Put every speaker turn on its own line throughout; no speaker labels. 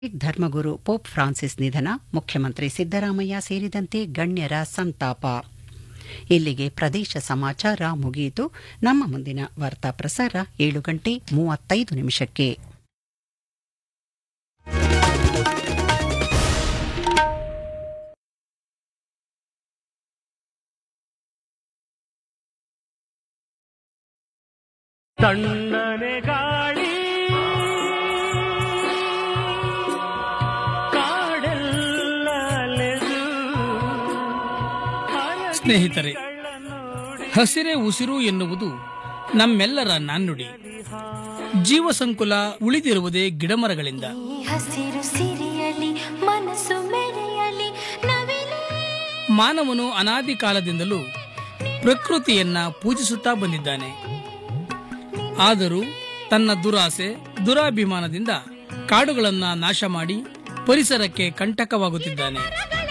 ಧರ್ಮಗುರು pop Francis ನಿಧನ ಮುಖ್ಯಮಂತ್ರಿ ಸಿದ್ದರಾಮಯ್ಯ ಸೇರಿದಂತೆ ಗಣ್ಯರ ಸಂತಾಪ ಇಲ್ಲಿಗೆ ಪ್ರದೇಶ ಸಮಾಚಾರ ಮುಗಿಯಿತು ನಮ್ಮ ಮುಂದಿನ ವಾರ್ತಾ ಪ್ರಸಾರ ಏಳು ಗಂಟೆ ಮೂವತ್ತೈದು ನಿಮಿಷಕ್ಕೆ
ತಣ್ಣನೆ ಗಾಳಿ ಕಾಡೆಲ್ಲ ಅಲೆದು
ಸ್ನೇಹಿತರೆ ಹಸಿರೇ ಉಸಿರು ಎನ್ನುವುದು ನಮ್ಮೆಲ್ಲರ ನಾಣ್ಣುಡಿ ಜೀವ ಸಂಕುಲ ಉಳಿದಿರುವುದೇ ಗಿಡಮರಗಳಿಂದ
ಈ ಹಸಿರು ಸಿರಿಯಲಿ ಮನಸ್ಸು ಮೆರೆಯಲಿ ನವಿಲೇ
ಮಾನವನು ಅನಾದಿ ಕಾಲದಿಂದಲೂ ಪ್ರಕೃತಿಯನ್ನ ಪೂಜಿಸುತ್ತಾ ಬಂದಿದ್ದಾನೆ ಆದರೂ ತನ್ನ ದುರಾಸೆ ದುರಾಭಿಮಾನದಿಂದ ಕಾಡುಗಳನ್ನ ನಾಶ ಮಾಡಿ ಪರಿಸರಕ್ಕೆ ಕಂಟಕವಾಗುತ್ತಿದ್ದಾನೆ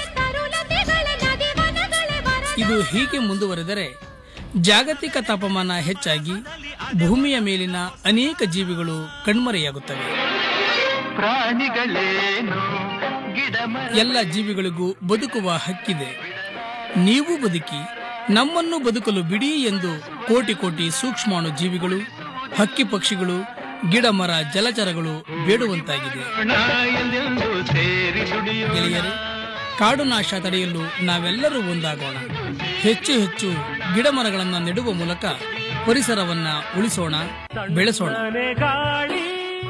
ಇದು ಹೀಗೆ ಮುಂದುವರೆದರೆ ಜಾಗತಿಕ ತಾಪಮಾನ ಹೆಚ್ಚಾಗಿ ಭೂಮಿಯ ಮೇಲಿನ ಅನೇಕ ಜೀವಿಗಳು ಕಣ್ಮರೆಯಾಗುತ್ತವೆ
ಪ್ರಾಣಿಗಳೇನು ಗಿಡ
ಎಲ್ಲ ಜೀವಿಗಳಿಗೂ ಬದುಕುವ ಹಕ್ಕಿದೆ ನೀವು ಬದುಕಿ ನಮ್ಮನ್ನು ಬದುಕಲು ಬಿಡಿ ಎಂದು ಕೋಟಿ ಕೋಟಿ ಸೂಕ್ಷ್ಮಾಣು ಜೀವಿಗಳು ಹಕ್ಕಿ ಪಕ್ಷಿಗಳು ಗಿಡ ಮರ ಜಲಚರಗಳು ಬೇಡುವಂತಾಗಿದೆ
ಎಲ್ಲೆಂದು ಸೇರಿ ದುಡಿಯು
ಗೆಳೆಯರು ಕಾಡು ನಾಶ ತಡೆಯಲು ನಾವೆಲ್ಲರೂ ಒಂದಾಗೋಣ ಹೆಚ್ಚು ಹೆಚ್ಚು ಗಿಡ ಮರಗಳನ್ನು ನೆಡುವ ಮೂಲಕ ಪರಿಸರವನ್ನ ಉಳಿಸೋಣ ಬೆಳೆಸೋಣ
ತಣ್ಣನೆ ಗಾಳಿ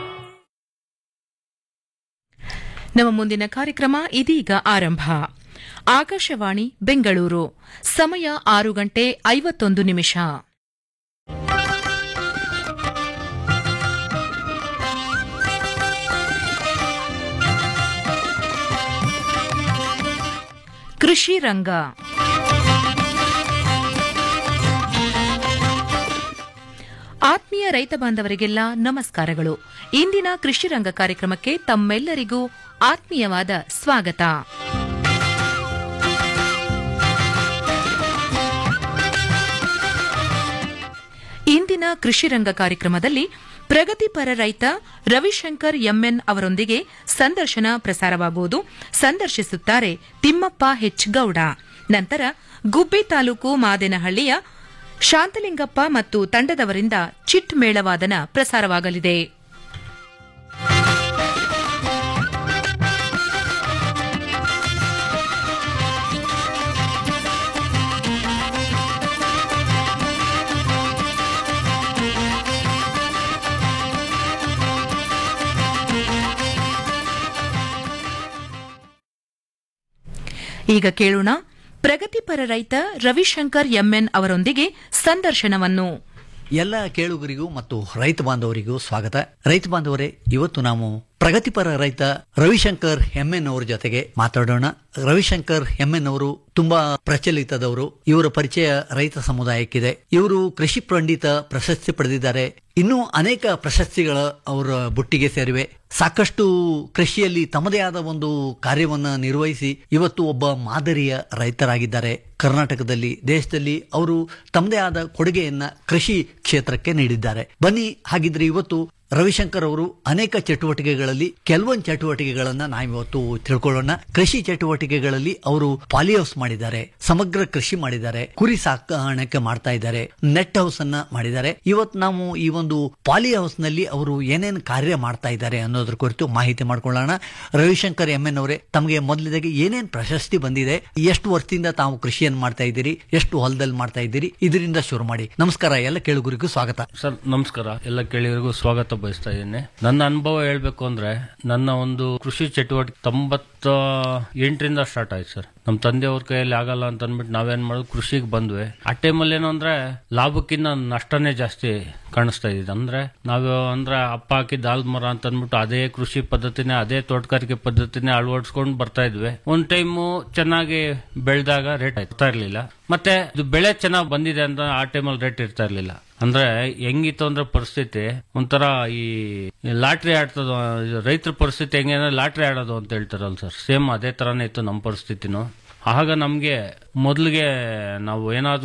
ನಮ್ಮ ಮುಂದಿನ ಕಾರ್ಯಕ್ರಮ ಇದೀಗ ಆರಂಭ ಆಕಾಶವಾಣಿ ಬೆಂಗಳೂರು ಸಮಯ ಆರು ಗಂಟೆ ಐವತ್ತೊಂದು ನಿಮಿಷ ಕೃಷಿ ರಂಗ ಆತ್ಮೀಯ ರೈತ ಬಾಂಧವರಿಗೆಲ್ಲ ನಮಸ್ಕಾರಗಳು ಇಂದಿನ ಕೃಷಿ ರಂಗ ಕಾರ್ಯಕ್ರಮಕ್ಕೆ ತಮ್ಮೆಲ್ಲರಿಗೂ ಆತ್ಮೀಯವಾದ ಸ್ವಾಗತ ಇಂದಿನ ಕೃಷಿ ರಂಗ ಕಾರ್ಯಕ್ರಮದಲ್ಲಿ ಪ್ರಗತಿಪರ ರೈತ ರವಿಶಂಕರ್ ಎಂಎನ್ ಅವರೊಂದಿಗೆ ಸಂದರ್ಶನ ಪ್ರಸಾರವಾಗುವುದು ಸಂದರ್ಶಿಸುತ್ತಾರೆ ತಿಮ್ಮಪ್ಪ ಹೆಚ್ ಗೌಡ ನಂತರ ಗುಬ್ಬಿ ತಾಲೂಕು ಮಾದೇನಹಳ್ಳಿಯ ಶಾಂತಲಿಂಗಪ್ಪ ಮತ್ತು ತಂಡದವರಿಂದ ಚಿಟ್ ಮೇಳವಾದನ ಪ್ರಸಾರವಾಗಲಿದೆ ಈಗ ಕೇಳೋಣ ಪ್ರಗತಿಪರ ರೈತ ರವಿಶಂಕರ್ ಎಂಎನ್ ಅವರೊಂದಿಗೆ ಸಂದರ್ಶನವನ್ನು
ಎಲ್ಲ ಕೇಳುಗರಿಗೂ ಮತ್ತು ರೈತ ಬಾಂಧವರಿಗೂ ಸ್ವಾಗತ ರೈತ ಬಾಂಧವರೇ ಇವತ್ತು ನಾವು ಪ್ರಗತಿಪರ ರೈತ ರವಿಶಂಕರ್ ಎನ್ ಅವರ ಜೊತೆಗೆ ಮಾತಾಡೋಣ ರವಿಶಂಕರ್ ಎನ್ ಅವರು ತುಂಬಾ ಪ್ರಚಲಿತದವರು ಇವರ ಪರಿಚಯ ರೈತ ಸಮುದಾಯಕ್ಕಿದೆ ಇವರು ಕೃಷಿ ಪಂಡಿತ ಪ್ರಶಸ್ತಿ ಪಡೆದಿದ್ದಾರೆ ಇನ್ನೂ ಅನೇಕ ಪ್ರಶಸ್ತಿಗಳ ಅವರ ಬುಟ್ಟಿಗೆ ಸೇರಿವೆ ಸಾಕಷ್ಟು ಕೃಷಿಯಲ್ಲಿ ತಮ್ಮದೇ ಆದ ಒಂದು ಕಾರ್ಯವನ್ನ ನಿರ್ವಹಿಸಿ ಇವತ್ತು ಒಬ್ಬ ಮಾದರಿಯ ರೈತರಾಗಿದ್ದಾರೆ ಕರ್ನಾಟಕದಲ್ಲಿ ದೇಶದಲ್ಲಿ ಅವರು ತಮ್ಮದೇ ಆದ ಕೊಡುಗೆಯನ್ನ ಕೃಷಿ ಕ್ಷೇತ್ರಕ್ಕೆ ನೀಡಿದ್ದಾರೆ ಬನ್ನಿ ಹಾಗಿದ್ರೆ ಇವತ್ತು ರವಿಶಂಕರ್ ಅವರು ಅನೇಕ ಚಟುವಟಿಕೆಗಳಲ್ಲಿ ಕೆಲವೊಂದು ಚಟುವಟಿಕೆಗಳನ್ನ ನಾವಿವತ್ತು ತಿಳ್ಕೊಳ್ಳೋಣ ಕೃಷಿ ಚಟುವಟಿಕೆಗಳಲ್ಲಿ ಅವರು ಪಾಲಿಹೌಸ್ ಮಾಡಿದ್ದಾರೆ ಸಮಗ್ರ ಕೃಷಿ ಮಾಡಿದ್ದಾರೆ ಕುರಿ ಸಾಕಾಣಿಕೆ ಮಾಡ್ತಾ ಇದ್ದಾರೆ ನೆಟ್ ಹೌಸ್ ಅನ್ನ ಮಾಡಿದ್ದಾರೆ ಇವತ್ತು ನಾವು ಈ ಒಂದು ಪಾಲಿ ಹೌಸ್ ನಲ್ಲಿ ಅವರು ಏನೇನು ಕಾರ್ಯ ಮಾಡ್ತಾ ಇದ್ದಾರೆ ಅನ್ನೋದ್ರ ಕುರಿತು ಮಾಹಿತಿ ಮಾಡ್ಕೊಳ್ಳೋಣ ರವಿಶಂಕರ್ ಎಂ ಎನ್ ಅವರೇ ತಮಗೆ ಮೊದಲಿದಾಗಿ ಏನೇನ್ ಪ್ರಶಸ್ತಿ ಬಂದಿದೆ ಎಷ್ಟು ವರ್ಷದಿಂದ ತಾವು ಕೃಷಿಯನ್ನು ಮಾಡ್ತಾ ಇದ್ದೀರಿ ಎಷ್ಟು ಹೊಲದಲ್ಲಿ ಮಾಡ್ತಾ ಇದ್ದೀರಿ ಇದರಿಂದ ಶುರು ಮಾಡಿ ನಮಸ್ಕಾರ ಎಲ್ಲ ಕೇಳುಗರಿಗೂ ಸ್ವಾಗತ
ಸರ್ ನಮಸ್ಕಾರ ಎಲ್ಲ ಕೇಳಿಗರಿಗೂ ಸ್ವಾಗತ ಬಯಸ್ತಾ ಇದ್ದೀನಿ ನನ್ನ ಅನುಭವ ಹೇಳ್ಬೇಕು ಅಂದ್ರೆ ನನ್ನ ಒಂದು ಕೃಷಿ ಚಟುವಟಿಕೆ ತೊಂಬತ್ತ ಎಂಟರಿಂದ ಸ್ಟಾರ್ಟ್ ಆಯ್ತು ಸರ್ ನಮ್ಮ ತಂದೆಯವ್ರ ಕೈಯಲ್ಲಿ ಆಗಲ್ಲ ಅಂತ ಅಂದ್ಬಿಟ್ಟು ನಾವೇನ್ ಮಾಡೋದು ಕೃಷಿಗೆ ಬಂದ್ವಿ ಆ ಟೈಮಲ್ಲಿ ಏನು ಅಂದ್ರೆ ಲಾಭಕ್ಕಿಂತ ನಷ್ಟನೇ ಜಾಸ್ತಿ ಕಾಣಿಸ್ತಾ ಇದ್ದಿದ್ದು ಅಂದ್ರೆ ನಾವು ಅಂದ್ರೆ ಅಪ್ಪ ಹಾಕಿದ ಆಲ್ದ ಮರ ಅಂತ ಅಂದ್ಬಿಟ್ಟು ಅದೇ ಕೃಷಿ ಪದ್ಧತಿನೇ ಅದೇ ತೋಟಗಾರಿಕೆ ಪದ್ಧತಿನೇ ಅಳವಡಿಸ್ಕೊಂಡು ಬರ್ತಾ ಇದ್ವಿ ಒಂದ್ ಟೈಮು ಚೆನ್ನಾಗಿ ಬೆಳೆದಾಗ ರೇಟ್ ಆಗ್ತಾ ಇರ್ಲಿಲ್ಲ ಮತ್ತೆ ಇದು ಬೆಳೆ ಚೆನ್ನಾಗಿ ಬಂದಿದೆ ಅಂತ ಆ ಟೈಮಲ್ಲಿ ರೇಟ್ ಇರ್ತಾ ಇರ್ಲಿಲ್ಲ ಅಂದ್ರೆ ಹೆಂಗಿತ್ತು ಅಂದ್ರೆ ಪರಿಸ್ಥಿತಿ ಒಂಥರ ಈ ಲಾಟ್ರಿ ಆಡ್ತದ ರೈತರ ಪರಿಸ್ಥಿತಿ ಹೆಂಗೆ ಅಂದ್ರೆ ಲಾಟ್ರಿ ಆಡೋದು ಅಂತ ಹೇಳ್ತಾರಲ್ಲ ಸರ್ ಸೇಮ್ ಅದೇ ತರಾನೇ ಇತ್ತು ನಮ್ಮ ಪರಿಸ್ಥಿತಿನೂ ಆಗ ನಮ್ಗೆ ಮೊದಲಿಗೆ ನಾವು ಏನಾದ್ರೂ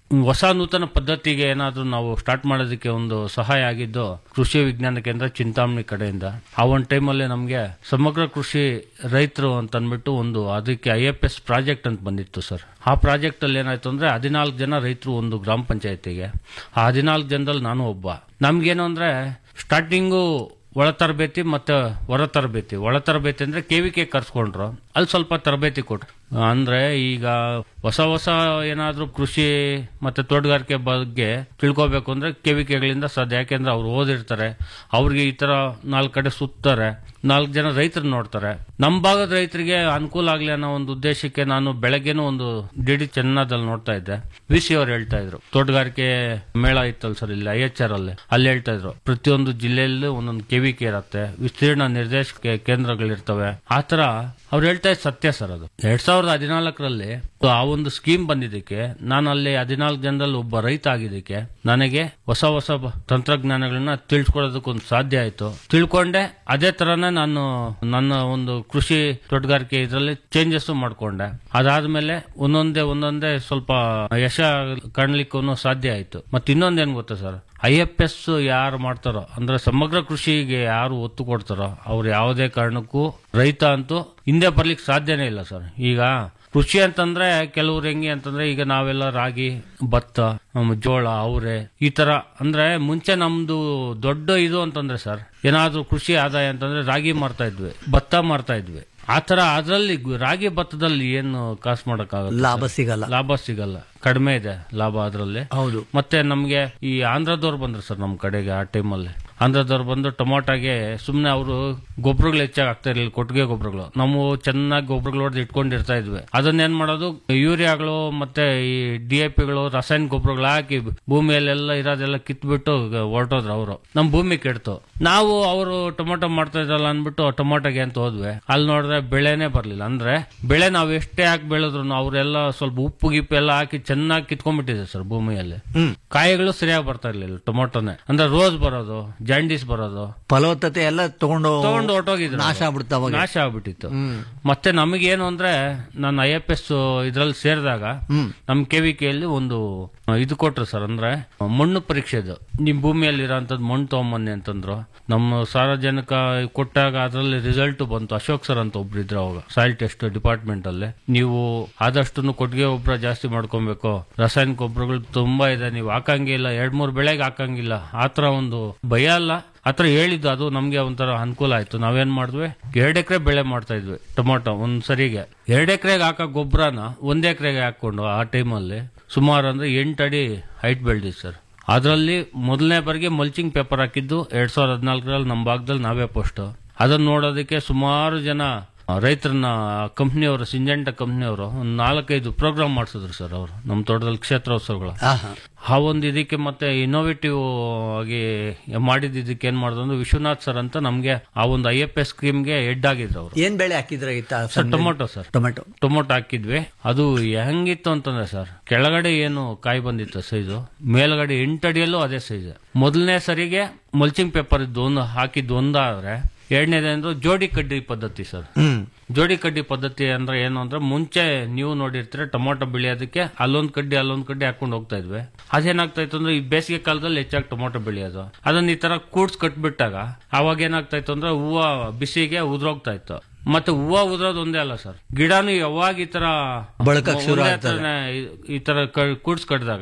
ಹೊಸ ನೂತನ ಪದ್ಧತಿಗೆ ಏನಾದ್ರೂ ನಾವು ಸ್ಟಾರ್ಟ್ ಮಾಡೋದಕ್ಕೆ ಒಂದು ಸಹಾಯ ಆಗಿದ್ದು ಕೃಷಿ ವಿಜ್ಞಾನ ಕೇಂದ್ರ ಚಿಂತಾಮಣಿ ಕಡೆಯಿಂದ ಆ ಒಂದು ಟೈಮಲ್ಲಿ ನಮಗೆ ಸಮಗ್ರ ಕೃಷಿ ರೈತರು ಅಂತ ಅಂದ್ಬಿಟ್ಟು ಒಂದು ಅದಕ್ಕೆ ಐ ಎಫ್ ಎಸ್ ಪ್ರಾಜೆಕ್ಟ್ ಅಂತ ಬಂದಿತ್ತು ಸರ್ ಆ ಪ್ರಾಜೆಕ್ಟ್ ಅಲ್ಲಿ ಏನಾಯ್ತು ಅಂದ್ರೆ ಹದಿನಾಲ್ಕು ಜನ ರೈತರು ಒಂದು ಗ್ರಾಮ ಪಂಚಾಯತಿಗೆ ಆ ಹದಿನಾಲ್ಕು ಜನದಲ್ಲಿ ನಾನು ಒಬ್ಬ ನಮ್ಗೇನು ಅಂದ್ರೆ ಸ್ಟಾರ್ಟಿಂಗು ಒಳ ತರಬೇತಿ ಮತ್ತೆ ಹೊರ ತರಬೇತಿ ಒಳ ತರಬೇತಿ ಅಂದ್ರೆ ಕೆವಿಕೆ ಕರ್ಸ್ಕೊಂಡ್ರು ಅಲ್ಲಿ ಸ್ವಲ್ಪ ತರಬೇತಿ ಕೊಟ್ರು ಅಂದ್ರೆ ಈಗ ಹೊಸ ಹೊಸ ಏನಾದ್ರೂ ಕೃಷಿ ಮತ್ತೆ ತೋಟಗಾರಿಕೆ ಬಗ್ಗೆ ತಿಳ್ಕೊಬೇಕು ಅಂದ್ರೆ ಕೆವಿಕೆಗಳಿಂದ ಸಾಧ್ಯ ಯಾಕೆಂದ್ರೆ ಅವ್ರು ಓದಿರ್ತಾರೆ ಅವ್ರಿಗೆ ಈ ತರ ನಾಲ್ಕು ಕಡೆ ಸುತ್ತಾರೆ ನಾಲ್ಕು ಜನ ರೈತರು ನೋಡ್ತಾರೆ ನಮ್ಮ ಭಾಗದ ರೈತರಿಗೆ ಅನುಕೂಲ ಆಗ್ಲಿ ಅನ್ನೋ ಒಂದು ಉದ್ದೇಶಕ್ಕೆ ನಾನು ಬೆಳಗ್ಗೆನೂ ಒಂದು ಡಿ ಡಿ ಚೆನ್ನದಲ್ಲಿ ನೋಡ್ತಾ ಇದ್ದೆ ವಿ ಸಿ ಅವ್ರು ಹೇಳ್ತಾ ಇದ್ರು ತೋಟಗಾರಿಕೆ ಮೇಳ ಇತ್ತಲ್ಲ ಸರ್ ಇಲ್ಲಿ ಐ ಎಚ್ ಆರ್ ಅಲ್ಲಿ ಅಲ್ಲಿ ಹೇಳ್ತಾ ಇದ್ರು ಪ್ರತಿಯೊಂದು ಜಿಲ್ಲೆಯಲ್ಲೂ ಒಂದೊಂದು ಕೆವಿಕೆ ಇರತ್ತೆ ವಿಸ್ತೀರ್ಣ ನಿರ್ದೇಶಕ ಕೇಂದ್ರಗಳಿರ್ತವೆ ಆ ತರ ಅವ್ರು ಹೇಳ್ತಾ ಇದ್ ಸತ್ಯ ಸರ್ ಅದು ಎರಡ್ ಸಾವಿರದ ಹದಿನಾಲ್ಕರಲ್ಲಿ ಆ ಒಂದು ಸ್ಕೀಮ್ ಬಂದಿದ್ದಕ್ಕೆ ನಾನು ಅಲ್ಲಿ ಹದಿನಾಲ್ಕು ಜನರಲ್ಲಿ ಒಬ್ಬ ರೈತ ಆಗಿದ್ದಕ್ಕೆ ನನಗೆ ಹೊಸ ಹೊಸ ಬ- ತಂತ್ರಜ್ಞಾನಗಳನ್ನ ತಿಳ್ಸ್ಕೊಳೋದಕ್ಕೆ ಒಂದು ಸಾಧ್ಯ ಆಯ್ತು ತಿಳ್ಕೊಂಡೆ ಅದೇ ತರನೇ ನಾನು ನನ್ನ ಒಂದು ಕೃಷಿ ತೋಟಗಾರಿಕೆ ಇದರಲ್ಲಿ ಚೇಂಜಸ್ ಮಾಡ್ಕೊಂಡೆ ಅದಾದ್ಮೇಲೆ ಒಂದೊಂದೇ ಒಂದೊಂದೇ ಸ್ವಲ್ಪ ಯಶ ಕಾಣ್ಲಿಕ್ಕೂ ಸಾಧ್ಯ ಆಯ್ತು ಮತ್ತೆ ಇನ್ನೊಂದೇನ್ ಗೊತ್ತಾ ಸರ್ ಐ ಎಫ್ ಎಸ್ ಯಾರು ಮಾಡ್ತಾರೋ ಅಂದ್ರೆ ಸಮಗ್ರ ಕೃಷಿಗೆ ಯಾರು ಒತ್ತು ಕೊಡ್ತಾರೋ ಅವ್ರು ಯಾವುದೇ ಕಾರಣಕ್ಕೂ ರೈತ ಅಂತೂ ಹಿಂದೆ ಬರ್ಲಿಕ್ಕೆ ಸಾಧ್ಯನೇ ಇಲ್ಲ ಸರ್ ಈಗ ಕೃಷಿ ಅಂತಂದ್ರೆ ಕೆಲವ್ರು ಹೆಂಗೆ ಅಂತಂದ್ರೆ ಈಗ ನಾವೆಲ್ಲ ರಾಗಿ ಭತ್ತ ಆಮ್, ಜೋಳ ಅವರೆ ಈ ತರ ಅಂದ್ರೆ ಮುಂಚೆ ನಮ್ದು ದೊಡ್ಡ ಇದು ಅಂತಂದ್ರೆ ಸರ್ ಏನಾದ್ರೂ ಕೃಷಿ ಆದಾಯ ಅಂತಂದ್ರೆ ರಾಗಿ ಮಾರ್ತಾ ಇದ್ವಿ ಭತ್ತ ಮಾರ್ತಾ ಇದ್ವಿ ಆ ತರ ಅದ್ರಲ್ಲಿ ಗು- ರಾಗಿ ಭತ್ತದಲ್ಲಿ ಏನು ಕಾಸು ಮಾಡಕ್ಕಾಗಲ್ಲ
ಲಾಭ ಸಿಗಲ್ಲ
ಲಾಭ ಸಿಗಲ್ಲ ಕಡಿಮೆ ಇದೆ ಲಾಭ ಅದರಲ್ಲಿ
ಹೌದು
ಮತ್ತೆ ನಮ್ಗೆ ಈ ಆಂಧ್ರದವ್ರು ಬಂದ್ರು ಸರ್ ನಮ್ಮ ಕಡೆಗೆ ಆ ಟೈಮಲ್ಲಿ ಆಂಧ್ರದವ್ರು ಬಂದು ಟೊಮೊಟೊಗೆ ಸುಮ್ನೆ ಅವರು ಗೊಬ್ಬರಗಳು ಹೆಚ್ಚಾಗಿ ಆಗ್ತಾ ಇರಲಿಲ್ಲ ಕೊಟ್ಟಿಗೆ ಗೊಬ್ಬರಗಳು ನಾವು ಚೆನ್ನಾಗಿ ಗೊಬ್ಬರಗಳು ಹೊಡೆದು ಇಟ್ಕೊಂಡಿರ್ತಾ ಇದ್ವಿ ಅದನ್ನೇನ್ ಮಾಡೋದು ಯೂರಿಯಾಗಳು ಮತ್ತೆ ಈ ಡಿ ಎ ಪಿಗಳು ರಾಸಾಯನಿಕ ಗೊಬ್ಬರಗಳು ಹಾಕಿ ಭೂಮಿಯಲ್ಲೆಲ್ಲ ಇರೋದೆಲ್ಲ ಕಿತ್ಬಿಟ್ಟು ಹೊರಟೋದ್ರು ಅವರು ನಮ್ ಭೂಮಿ ಕೆಡ್ತು ನಾವು ಅವರು ಟೊಮೊಟೊ ಮಾಡ್ತಾ ಇದ್ರಲ್ಲ ಅಂದ್ಬಿಟ್ಟು ಟೊಮೊಟೊಗೆ ಅಂತ ಹೋದ್ವಿ ಅಲ್ಲಿ ನೋಡಿದ್ರೆ ಬೆಳೆನೇ ಬರ್ಲಿಲ್ಲ ಅಂದ್ರೆ ಬೆಳೆ ನಾವು ಎಷ್ಟೇ ಹಾಕಿ ಬೆಳೆದ್ರು ಅವರೆಲ್ಲ ಸ್ವಲ್ಪ ಉಪ್ಪು ಗಿಪ್ಪು ಎಲ್ಲ ಹಾಕಿ ಚೆನ್ನಾಗಿ ಕಿತ್ಕೊಂಡ್ಬಿಟ್ಟಿದೆ ಸರ್ ಭೂಮಿಯಲ್ಲಿ ಕಾಯಿಗಳು ಸರಿಯಾಗಿ ಬರ್ತಾ ಇರ್ಲಿಲ್ಲ ಟೊಮೊಟೊನೆ ಅಂದ್ರೆ ರೋಸ್ ಬರೋದು ಜಾಂಡೀಸ್ ಬರೋದು
ಫಲವತ್ತತೆ ಎಲ್ಲ ತಗೊಂಡು
ತಗೊಂಡು ಹೊರಟೋಗಿದ್ರು
ನಾಶ ಆಗ್ಬಿಡ್ತು ಅವಾಗ
ನಾಶ ಆಗ್ಬಿಟ್ಟಿತ್ತು ಮತ್ತೆ ನಮಗೇನು ಅಂದ್ರೆ ನಾನು ಐ ಎಫ್ ಎಸ್ ಇದ್ರಲ್ಲಿ ಸೇರಿದಾಗ ನಮ್ ಕೆವಿಕೆಯಲ್ಲಿ ಒಂದು ಇದು ಕೊಟ್ರು ಸರ್ ಅಂದ್ರೆ ಮಣ್ಣು ಪರೀಕ್ಷೆದು ನಿಮ್ ಭೂಮಿಯಲ್ಲಿ ಇರೋಂಥದ್ದು ಮಣ್ಣು ತಗೊಂಬನ್ನಿ ಅಂತಂದ್ರು ನಮ್ಮ ಸಾರ್ವಜನಿಕ ಕೊಟ್ಟಾಗ ಅದರಲ್ಲಿ ರಿಸಲ್ಟ್ ಬಂತು ಅಶೋಕ್ ಸರ್ ಅಂತ ಒಬ್ರು ಇದ್ರು ಅವಾಗ ಸಾಯಿಲ್ ಟೆಸ್ಟ್ ಡಿಪಾರ್ಟ್ಮೆಂಟ್ ಅಲ್ಲಿ ನೀವು ಆದಷ್ಟು ಕೊಟ್ಟಿಗೆ ಗೊಬ್ಬರ ಜಾಸ್ತಿ ಮಾಡ್ಕೊಬೇಕು ರಾಸಾಯನಿಕ ಗೊಬ್ಬರಗಳು ತುಂಬಾ ಇದೆ ನೀವು ಹಾಕಂಗಿಲ್ಲ ಎರಡ್ ಮೂರ್ ಬೆಳೆಗೆ ಹಾಕಂಗಿಲ್ಲ ಆತರ ಒಂದು ಭಯ ಅಲ್ಲ ಆತರ ಹೇಳಿದ್ದು ಅದು ನಮ್ಗೆ ಒಂಥರ ಅನುಕೂಲ ಆಯ್ತು ನಾವೇನ್ ಮಾಡಿದ್ವಿ ಎರಡ್ ಎಕರೆ ಬೆಳೆ ಮಾಡ್ತಾ ಇದ್ವಿ ಟೊಮೊಟೊ ಒಂದ್ ಸರಿಗೆ ಎರಡ್ ಎಕರೆಗೆ ಹಾಕೋ ಗೊಬ್ಬರನ ಒಂದ್ ಎಕರೆಗೆ ಹಾಕೊಂಡು ಆ ಟೈಮಲ್ಲಿ ಸುಮಾರು ಅಂದ್ರೆ ಎಂಟು ಅಡಿ ಹೈಟ್ ಬೆಳೆದಿತ್ತು ಸರ್ ಅದರಲ್ಲಿ ಮೊದಲನೇ ಬಾರಿಗೆ ಮಲ್ಚಿಂಗ್ ಪೇಪರ್ ಹಾಕಿದ್ದು ಎರಡ್ ಸಾವಿರದ ಹದಿನಾಲ್ಕರಲ್ಲಿ ನಮ್ಮ ಭಾಗದಲ್ಲಿ ನಾವೇ ಪೋಸ್ಟ್ ಅದನ್ನ ನೋಡೋದಕ್ಕೆ ಸುಮಾರು ಜನ ರೈತರನ್ನ ಕಂಪ್ನಿಯವರು ಸಿಂಜೆಂಟ ಕಂಪ್ನಿಯವರು ಒಂದು ನಾಲ್ಕೈದು ಪ್ರೋಗ್ರಾಮ್ ಮಾಡಿಸಿದ್ರು ಸರ್ ಅವರು ನಮ್ಮ ತೋಟದಲ್ಲಿ ಕ್ಷೇತ್ರೋತ್ಸವಗಳು
ಆಹಾ.
ಆ ಒಂದು ಇದಕ್ಕೆ ಮತ್ತೆ ಇನೋವೇಟಿವ್ ಆಗಿ ಮಾಡಿದ ಇದಕ್ಕೆ ಏನ್ ಮಾಡಿದ್ರು ಅಂದ್ರೆ ವಿಶ್ವನಾಥ್ ಸರ್ ಅಂತ ನಮ್ಗೆ ಆ ಒಂದು ಐ ಎಫ್ ಎಸ್ ಸ್ಕೀಮ್ಗೆ ಹೆಡ್ ಆಗಿದ್ರು ಅವರು
ಏನ್ ಬೆಳೆ ಹಾಕಿದ್ರ ಇತ್ತ
sir tomato sir
tomato
tomato ಹಾಕಿದ್ವಿ ಅದು ಹೆಂಗಿತ್ತು ಅಂತಂದ್ರೆ ಸರ್ ಕೆಳಗಡೆ ಏನು ಕಾಯಿ ಬಂದಿತ್ತು ಸೈಜು ಮೇಲ್ಗಡೆ ಎಂಟು ಅಡಿಯಲ್ಲೂ ಅದೇ ಸೈಜ್ ಮೊದಲನೇ ಸರಿಗೆ ಮಲ್ಚಿಂಗ್ ಪೇಪರ್ ಇದ್ದು ಒಂದು ಹಾಕಿದ್ದು ಒಂದಾದ್ರೆ ಎರಡನೇದಂದ್ರೆ ಜೋಡಿ ಕಡ್ಡಿ ಪದ್ಧತಿ ಸರ್
ಹ್ಮ್
ಜೋಡಿ ಕಡ್ಡಿ ಪದ್ಧತಿ ಅಂದ್ರೆ ಏನು ಅಂದ್ರೆ ಮುಂಚೆ ನೀವು ನೋಡಿರ್ತೀರ ಟೊಮೊಟೊ ಬೆಳೆಯೋದಕ್ಕೆ ಅಲ್ಲೊಂದ್ ಕಡ್ಡಿ ಅಲ್ಲೊಂದ್ ಕಡ್ಡಿ ಹಾಕೊಂಡು ಹೋಗ್ತಾ ಇದ್ವಿ ಅದೇನಾಗ್ತಾ ಇತ್ತು ಅಂದ್ರೆ ಈ ಬೇಸಿಗೆ ಕಾಲದಲ್ಲಿ ಹೆಚ್ಚಾಗಿ ಟೊಮೊಟೊ ಬೆಳೆಯೋದು ಅದನ್ನ ಈ ತರ ಕೂಡ್ಸ್ ಕಟ್ಬಿಟ್ಟಾಗ ಅವಾಗ ಏನಾಗ್ತಾ ಇತ್ತು ಅಂದ್ರೆ ಹೂವು ಬಿಸಿಗೆ ಉದ್ರೋಗ್ತಾ ಇತ್ತು ಮತ್ತೆ ಹೂವು ಉದ್ರೋದು ಒಂದೇ ಅಲ್ಲ ಸರ್ ಗಿಡನು ಯಾವಾಗ ಈ ತರ
ಬಳಕಕ್ ಶುರು
ಒಂದೇ
ಆಗ್ತದೆ.
ಥರನೇ ಈ- ಈ ತರ ಕ- ಕೂಡ್ಸ್ ಕಟ್ಟಿದಾಗ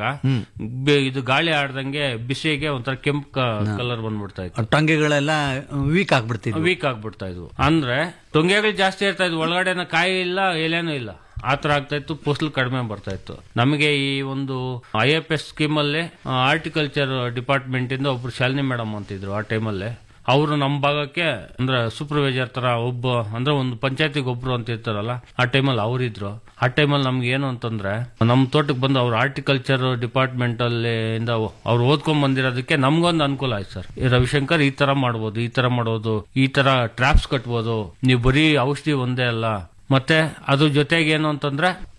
ಇದು ಗಾಳಿ ಆಡ್ದಂಗೆ ಬಿಸಿಗೆ ಒಂಥರ ಕೆಂಪು ಕಲರ್ ಬಂದ್ಬಿಡ್ತಾ ಇತ್ತು
ಟೊಂಗೆಗಳೆಲ್ಲ ವೀಕ್ ಆಗ್ಬಿಡ್ತಿದ್ವು
ವೀಕ್ ಆಗ್ಬಿಡ್ತಾ ಇದ್ವು ಅಂದ್ರೆ ಟೊಂಗೆಗಳು ಜಾಸ್ತಿ ಇರ್ತಾ ಇದ್ವು ಒಳಗಡೆನ ಕಾಯಿ ಇಲ್ಲ ಎಲೆನೂ ಇಲ್ಲ ಆತರ ಆಗ್ತಾ ಇತ್ತು ಫಸಲು ಕಡಿಮೆ ಬರ್ತಾ ಇತ್ತು ನಮಗೆ ಈ ಒಂದು ಐ ಎಫ್ ಎಸ್ ಸ್ಕೀಮ್ ಅಲ್ಲಿ ಆರ್ಟಿಕಲ್ಚರ್ ಡಿಪಾರ್ಟ್ಮೆಂಟ್ ಇಂದ ಒಬ್ರು ಶಾಲಿನಿ ಮೇಡಮ್ ಅಂತಿದ್ರು ಆ ಟೈಮಲ್ಲಿ ಅವರು ನಮ್ಮ ಭಾಗಕ್ಕೆ ಅಂದ್ರೆ ಸೂಪರ್ವೈಸರ್ ತರ ಒಬ್ಬ ಅಂದ್ರೆ ಒಂದು ಪಂಚಾಯತಿಗೆ ಒಬ್ರು ಅಂತ ಇರ್ತಾರಲ್ಲ ಆ ಟೈಮಲ್ಲಿ ಅವರಿದ್ರು ಆ ಟೈಮಲ್ಲಿ ನಮ್ಗೆ ಏನು ಅಂತಂದ್ರೆ ನಮ್ಮ ತೋಟಕ್ಕೆ ಬಂದು ಅವ್ರು ಆರ್ಟಿಕಲ್ಚರ್ ಡಿಪಾರ್ಟ್ಮೆಂಟ್ ಅಲ್ಲಿ ಇಂದ ಅವ್ರು ಓದ್ಕೊಂಡ್ ಬಂದಿರೋದಕ್ಕೆ ನಮ್ಗೊಂದು ಅನುಕೂಲ ಆಯ್ತು ಸರ್ ಈ ರವಿಶಂಕರ್ ಈ ತರ ಮಾಡ್ಬೋದು ಈ ತರ ಮಾಡೋದು ಈ ತರ ಟ್ರಾಪ್ಸ್ ಕಟ್ಬೋದು ನೀವು ಬರೀ ಔಷಧಿ ಒಂದೇ ಅಲ್ಲ ಮತ್ತೆ ಅದ್ರ ಜೊತೆಗೆ ಏನು ಅಂತಂದ್ರೆ